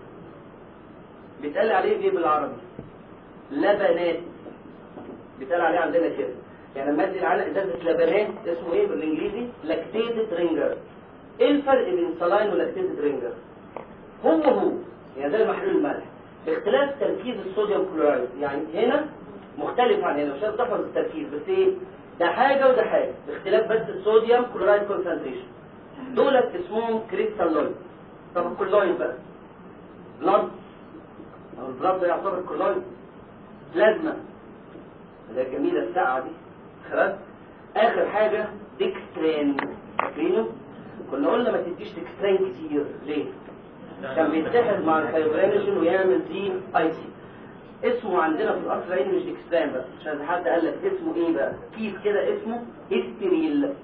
بيتقال عليه ايه بالعربي لبنات بيتقال عليه عندنا كده يعني لما ادي على ازازه لبنات اسمه ايه بالانجليزي لاكتيتد رينجر ايه الفرق بين صلاين ولاكتيتد رينجر هو هو يعني ده محلول الملح باختلاف تركيز الصوديوم كلورايد يعني هنا مختلف عن هنا مش عايز تحفظ التركيز بس ايه ده حاجه وده حاجه باختلاف بس الصوديوم كلورايد كونسنتريشن دولت اسمهم كريستالويد طب الكلويد بقى بلاد او البلاد ده يعتبر كلويد بلازما اللي هي الجميله الساقعه دي خلاص اخر حاجه ديكسترين فاكرينه كنا قلنا ما تديش ديكسترين كتير ليه كان بيتحد مع الفايبرينيشن ويعمل دي اي سي اسمه عندنا في الاصل العيني مش ديكسترين بقى عشان حد قال لك اسمه ايه بقى كيس كده اسمه هيستيريل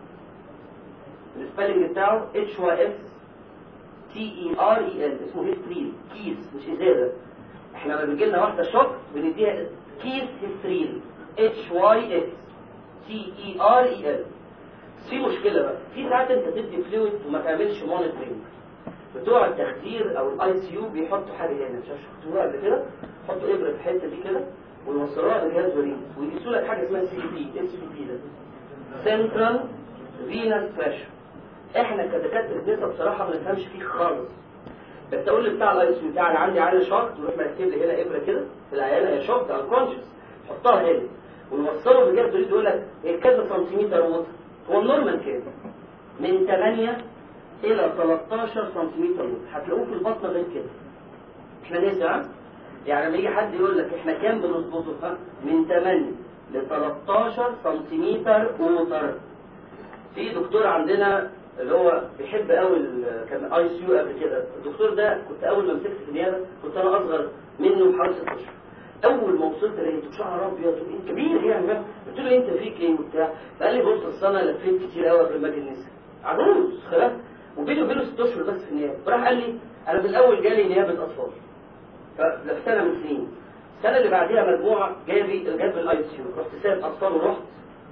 السبيلنج بتاعه اتش واي اس تي اي ار اي ال اسمه هيستريل كيس مش ازازه احنا لما بيجي لنا واحده شوك بنديها كيس هيستريل اتش واي اس تي اي ار اي ال في مشكله بقى في ساعات انت تدي فلويد وما تعملش مونيتورنج بتوع التخدير او الاي سي يو بيحطوا حاجه هنا مش عارف شفتوها قبل كده يحطوا ابره في الحته دي كده ويوصلوها بجهاز وريد ويقيسوا لك حاجه اسمها سي بي اس بي ده سنترال فينس بريشر احنا كدكاتره نسا بصراحه ما نفهمش فيه خالص بس اقول بتاع الاي سي بتاع انا عندي عيل شوك تروح مركب لي هنا ابره كده في العيانه هي شوك انكونشس حطها هنا ونوصله بجهاز وريد يقول لك هي كذا سنتيمتر ووتر هو النورمال كده من 8 الى 13 سنتيمتر ووتر هتلاقوه في البطن غير كده احنا نسعى يعني لما يجي حد يقول لك احنا كام بنظبطه ها من 8 ل 13 سنتيمتر ووتر في دكتور عندنا اللي هو بيحب قوي ال- كان اي سي يو قبل كده الدكتور ده كنت اول ما مسكت في النيابه كنت انا اصغر منه بحوالي ست اشهر اول ما وصلت لقيته شعر ابيض انت كبير يعني بقى. قلت له انت فيك ايه وبتاع فقال لي بص اصل انا لفيت كتير قوي قبل ما اجي النساء عجوز خلاص وبيني وبينه ست اشهر بس في النيابه فراح قال لي انا في الاول جالي نيابه اطفال ففي سنه من سنين السنه اللي بعديها مجموعه جابي جاب الاي سي يو رحت سايب اطفال ورحت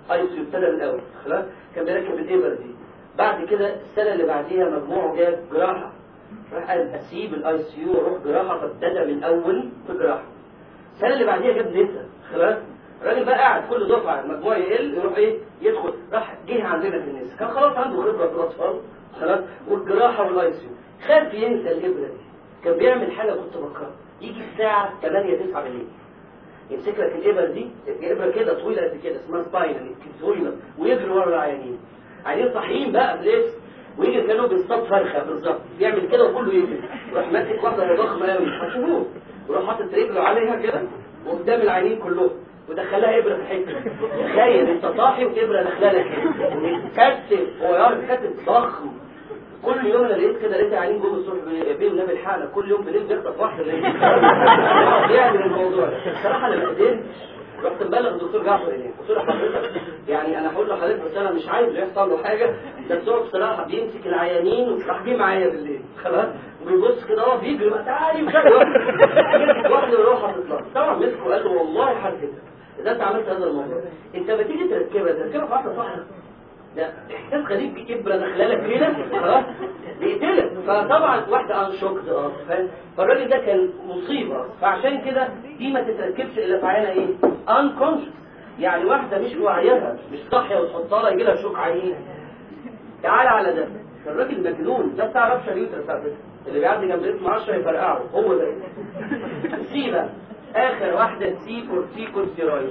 اي سي ابتدى من الاول خلاص كان بيركب الابر دي بعد كده السنه اللي بعديها مجموعه جاب جراحه راح قال اسيب الاي سي يو واروح جراحه فابتدى من اول في جراحه السنه اللي بعديها جاب نسا خلاص الراجل بقى قاعد كل دفعه المجموع يقل يروح ايه يدخل راح جه عندنا في النسا كان خلاص عنده خبره في الاطفال خلاص والجراحه والاي سي يو خاف ينسى الابره دي كان بيعمل حاجه كنت بكرهها يجي الساعه 8 9 بالليل يمسك لك الابره دي الابره كده طويله قد كده اسمها سباينال طويله ويجري ورا العيانين عيانين صاحيين بقى في اللبس ويجي كانه بيصطاد فرخه بالظبط بيعمل كده وكله يجري يروح ماسك واحده ضخمه قوي هتشوفوه ويروح حاطط رجله عليها كده وقدام العيانين كلهم ودخلها ابره في حته تخيل انت صاحي وابره داخله لك ويتكتف هو يعرف يتكتف ضخم كل يوم انا لقيت كده لقيت عيانين جم الصبح بيه النبي الحالة كل يوم بالليل بيخطف واحده اللي بيعمل الموضوع ده بصراحه انا ما قدرتش رحت مبلغ الدكتور جعفر هناك قلت له حضرتك يعني انا هقول لحضرتك بس انا مش عايز يحصل له حاجه ده الدكتور بصراحه بيمسك العيانين وراح جه معايا بالليل خلاص وبيبص كده اه بيجري بقى تعالي ومش عارف يمسك واحده ويروح حاطط لها طبعا مسكه وقال له والله حركتك اذا انت عملت هذا الموضوع انت ما تيجي تركبها تركبها في واحده صح ده احساس غريب بإبرة داخله لك كده خلاص بيقتلك فطبعا واحدة انشوكت اه فاهم فالراجل ده كان مصيبة فعشان كده دي ما تتركبش الا في عينها ايه انكونشس يعني واحدة مش وعيها مش صاحية وتحطها لها يجي لها شوك عينين تعال على ده الراجل مجنون ده بتاع ربشة اليوتر بتاع اللي بيعدي جنب اسم 10 يفرقعه هو ده سي بقى اخر واحدة سي كورتيكوستيرويد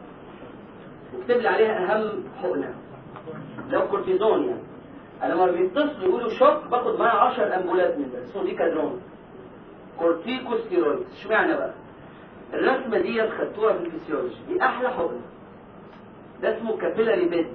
وكتب لي عليها اهم حقنه لو كورتيزون يعني انا لما بيتصلوا يقولوا شوك باخد معايا 10 امبولات من ده اسمه دي كادرون كورتيكوستيرويد اشمعنى بقى الرسمه دي خدتوها في الفسيولوجي دي احلى حقنه ده اسمه كابيلاري بيد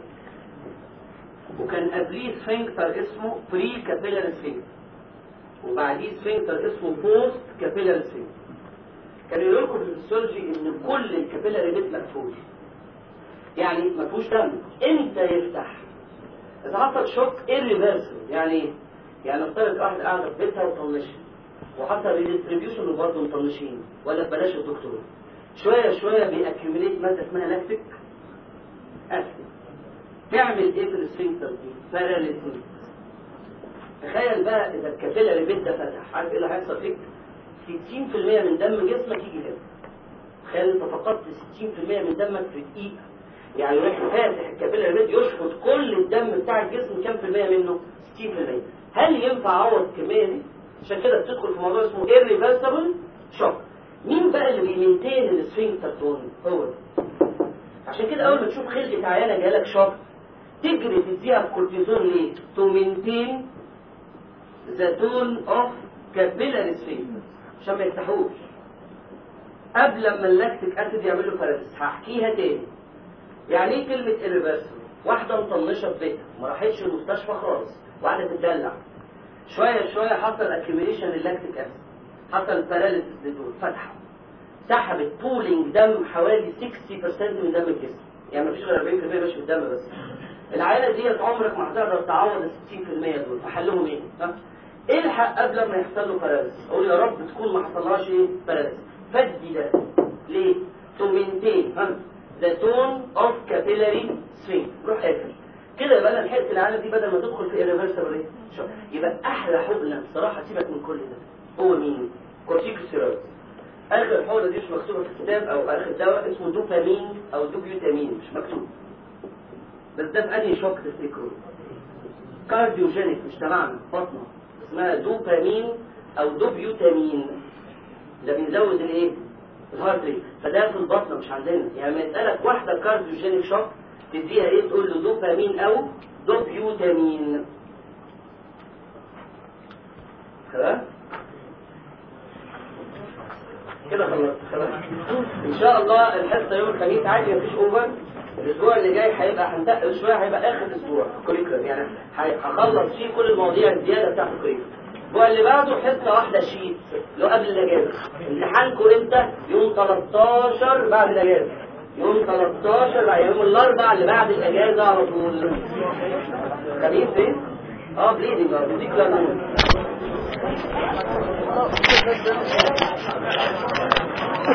وكان قبليه سفنكتر اسمه بري كابيلاري سفنكتر وبعديه سفنكتر اسمه بوست كابيلاري سفنكتر كانوا يقولوا لكم في الفسيولوجي ان كل الكابيلاري بيد مقفول يعني ما فيهوش دم امتى يفتح اذا حصل شوك irreversible يعني ايه يعني نفترض واحد قاعده في بيتها وطنشت وحصل ريديستريبيوشن وبرضه مطنشين ولا بلاش الدكتور شويه شويه بيأكيوميليت ماده اسمها لاكتيك اسيد تعمل ايه في السفنكتر دي باراليسيس تخيل بقى اذا الكابيلاري بيت ده فتح عارف ايه اللي هيحصل فيك 60% من دم جسمك يجي هنا تخيل انت فقدت 60% من دمك في دقيقه يعني يروح فاتح الكابيلاري بيد يشفط كل الدم بتاع الجسم كام في المية منه 60% هل ينفع اعوض الكمية دي عشان كده بتدخل في موضوع اسمه irreversible shock مين بقى اللي بيمنتين السفنكتر تون هو ده عشان كده اول ما تشوف خلقة عيانة جالك شوك تجري تديها بكورتيزون ليه تو مينتين ذا تون اوف كابيلاري سفنكتر عشان ما يفتحوش قبل ما اللاكتيك اسيد يعمل له باراليس هحكيها تاني يعني ايه كلمة irreversible واحدة مطنشة في بيتها ما راحتش المستشفى خالص وقاعدة تتدلع شوية شوية حصل accumulation للاكتيك اسيد حصل باراليسيس لدول فتحة سحبت بولينج دم حوالي 60% من دم الجسم يعني مفيش غير 40% ماشي في الدم بس العينة ديت عمرك ما هتقدر تعوض ال 60% دول احلهم ايه؟ ها؟ الحق قبل ما يحصل له باراليسيس اقول يا رب تكون ما حصلهاش ايه؟ باراليسيس فدي ده ليه؟ تو مينتين ها؟ the tone of capillary swing روح قافل كده يبقى انا لحقت العالم دي بدل ما تدخل في irreversible ايه شو. يبقى احلى حقنه بصراحه سيبك من كل ده هو مين كورتيكوستيرويد اخر حقنه دي مش مكتوبه في الكتاب او اخر دواء اسمه دوبامين او دوبيوتامين مش مكتوب بس ده في انهي شوك تفتكروا كارديوجينيك مش تبعنا بطنه اسمها دوبامين او دوبيوتامين ده بيزود الايه الهارت ريت فده في البطنه مش عندنا يعني لما يسالك واحده كارديوجينيك شوك تديها ايه تقول له دوبامين او دوبيوتامين خلاص كده خلصت خلاص ان شاء الله الحصه يوم الخميس عادي مفيش اوفر الاسبوع اللي جاي هيبقى هنتقل شويه هيبقى اخر اسبوع كوريكولم يعني هخلص فيه كل المواضيع الزياده بتاعت الكوريكولم الاسبوع اللي بعده حصه واحده شيت اللي هو قبل الاجازه امتحانكم امتى يوم 13 بعد الاجازه يوم 13 بعد يوم الاربعاء اللي بعد الاجازه على طول خميس ايه اه بليدنج اه دي كلها